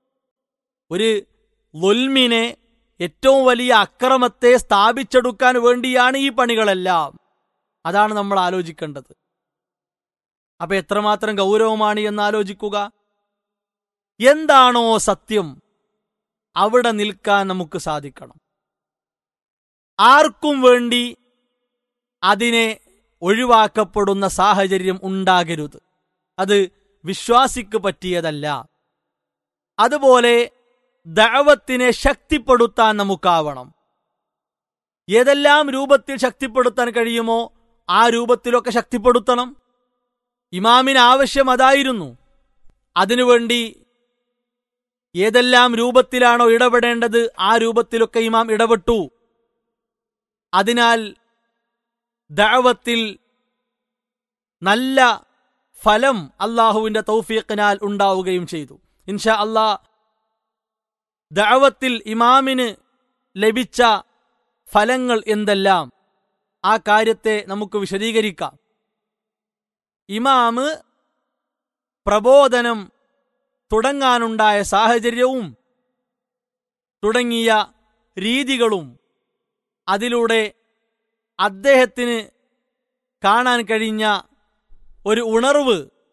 ഒരു ലുൽമിനെ ഏറ്റവും വലിയ അക്രമത്തെ സ്ഥാപിച്ചെടുക്കാൻ വേണ്ടിയാണ് ഈ പണികളെല്ലാം അതാണ് നമ്മൾ ആലോചിക്കേണ്ടത് അപ്പൊ എത്രമാത്രം ഗൗരവമാണ് എന്ന് ആലോചിക്കുക എന്താണോ സത്യം അവിടെ നിൽക്കാൻ നമുക്ക് സാധിക്കണം ആർക്കും വേണ്ടി അതിനെ ഒഴിവാക്കപ്പെടുന്ന സാഹചര്യം ഉണ്ടാകരുത് അത് വിശ്വാസിക്ക് പറ്റിയതല്ല അതുപോലെ ദഅവത്തിനെ ശക്തിപ്പെടുത്താൻ നമുക്കാവണം ഏതെല്ലാം രൂപത്തിൽ ശക്തിപ്പെടുത്താൻ കഴിയുമോ ആ രൂപത്തിലൊക്കെ ശക്തിപ്പെടുത്തണം ഇമാമിന് ആവശ്യം അതായിരുന്നു അതിനുവേണ്ടി ഏതെല്ലാം രൂപത്തിലാണോ ഇടപെടേണ്ടത് ആ രൂപത്തിലൊക്കെ ഇമാം ഇടപെട്ടു അതിനാൽ ദഅവത്തിൽ നല്ല ഫലം അള്ളാഹുവിന്റെ തൗഫീഖിനാൽ ഉണ്ടാവുകയും ചെയ്തു ഇൻഷാ അള്ളാ ദഅവത്തിൽ ഇമാമിന് ലഭിച്ച ഫലങ്ങൾ എന്തെല്ലാം ആ കാര്യത്തെ നമുക്ക് വിശദീകരിക്കാം ഇമാമ് പ്രബോധനം തുടങ്ങാനുണ്ടായ സാഹചര്യവും തുടങ്ങിയ രീതികളും അതിലൂടെ അദ്ദേഹത്തിന് കാണാൻ കഴിഞ്ഞ ഒരു ഉണർവ്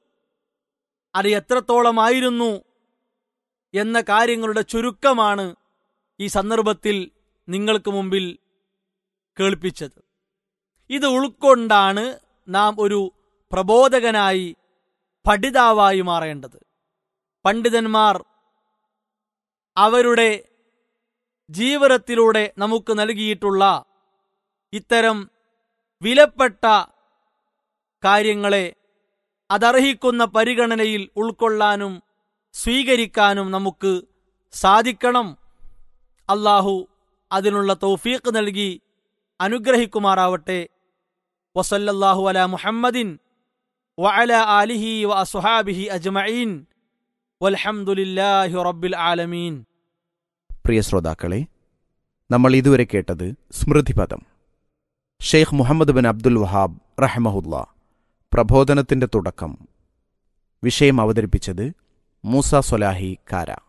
അത് എത്രത്തോളമായിരുന്നു എന്ന കാര്യങ്ങളുടെ ചുരുക്കമാണ് ഈ സന്ദർഭത്തിൽ നിങ്ങൾക്ക് മുമ്പിൽ കേൾപ്പിച്ചത് ഇത് ഉൾക്കൊണ്ടാണ് നാം ഒരു പ്രബോധകനായി പഠിതാവായി മാറേണ്ടത് പണ്ഡിതന്മാർ അവരുടെ ജീവിതത്തിലൂടെ നമുക്ക് നൽകിയിട്ടുള്ള ഇത്തരം വിലപ്പെട്ട കാര്യങ്ങളെ അതർഹിക്കുന്ന പരിഗണനയിൽ ഉൾക്കൊള്ളാനും സ്വീകരിക്കാനും നമുക്ക് സാധിക്കണം അള്ളാഹു അതിനുള്ള തൗഫീഖ് നൽകി അനുഗ്രഹിക്കുമാറാവട്ടെ വസല്ലല്ലാഹു അല മുഹമ്മദിൻ വഅല ആലിഹി വ അസുഹാബിഹി അജ്മഈൻ വൽഹംദുലില്ലാഹി റബ്ബിൽ ആലമീൻ പ്രിയ ശ്രോതാക്കളെ നമ്മൾ ഇതുവരെ കേട്ടത് സ്മൃതിപദം Sheikh Muhammad bin Abdul Wahab റഹ്മഹുല്ല പ്രബോധനത്തിന്റെ തുടക്കം വിഷയം അവതരിപ്പിച്ചത് മൂസ സൊലാഹി കാര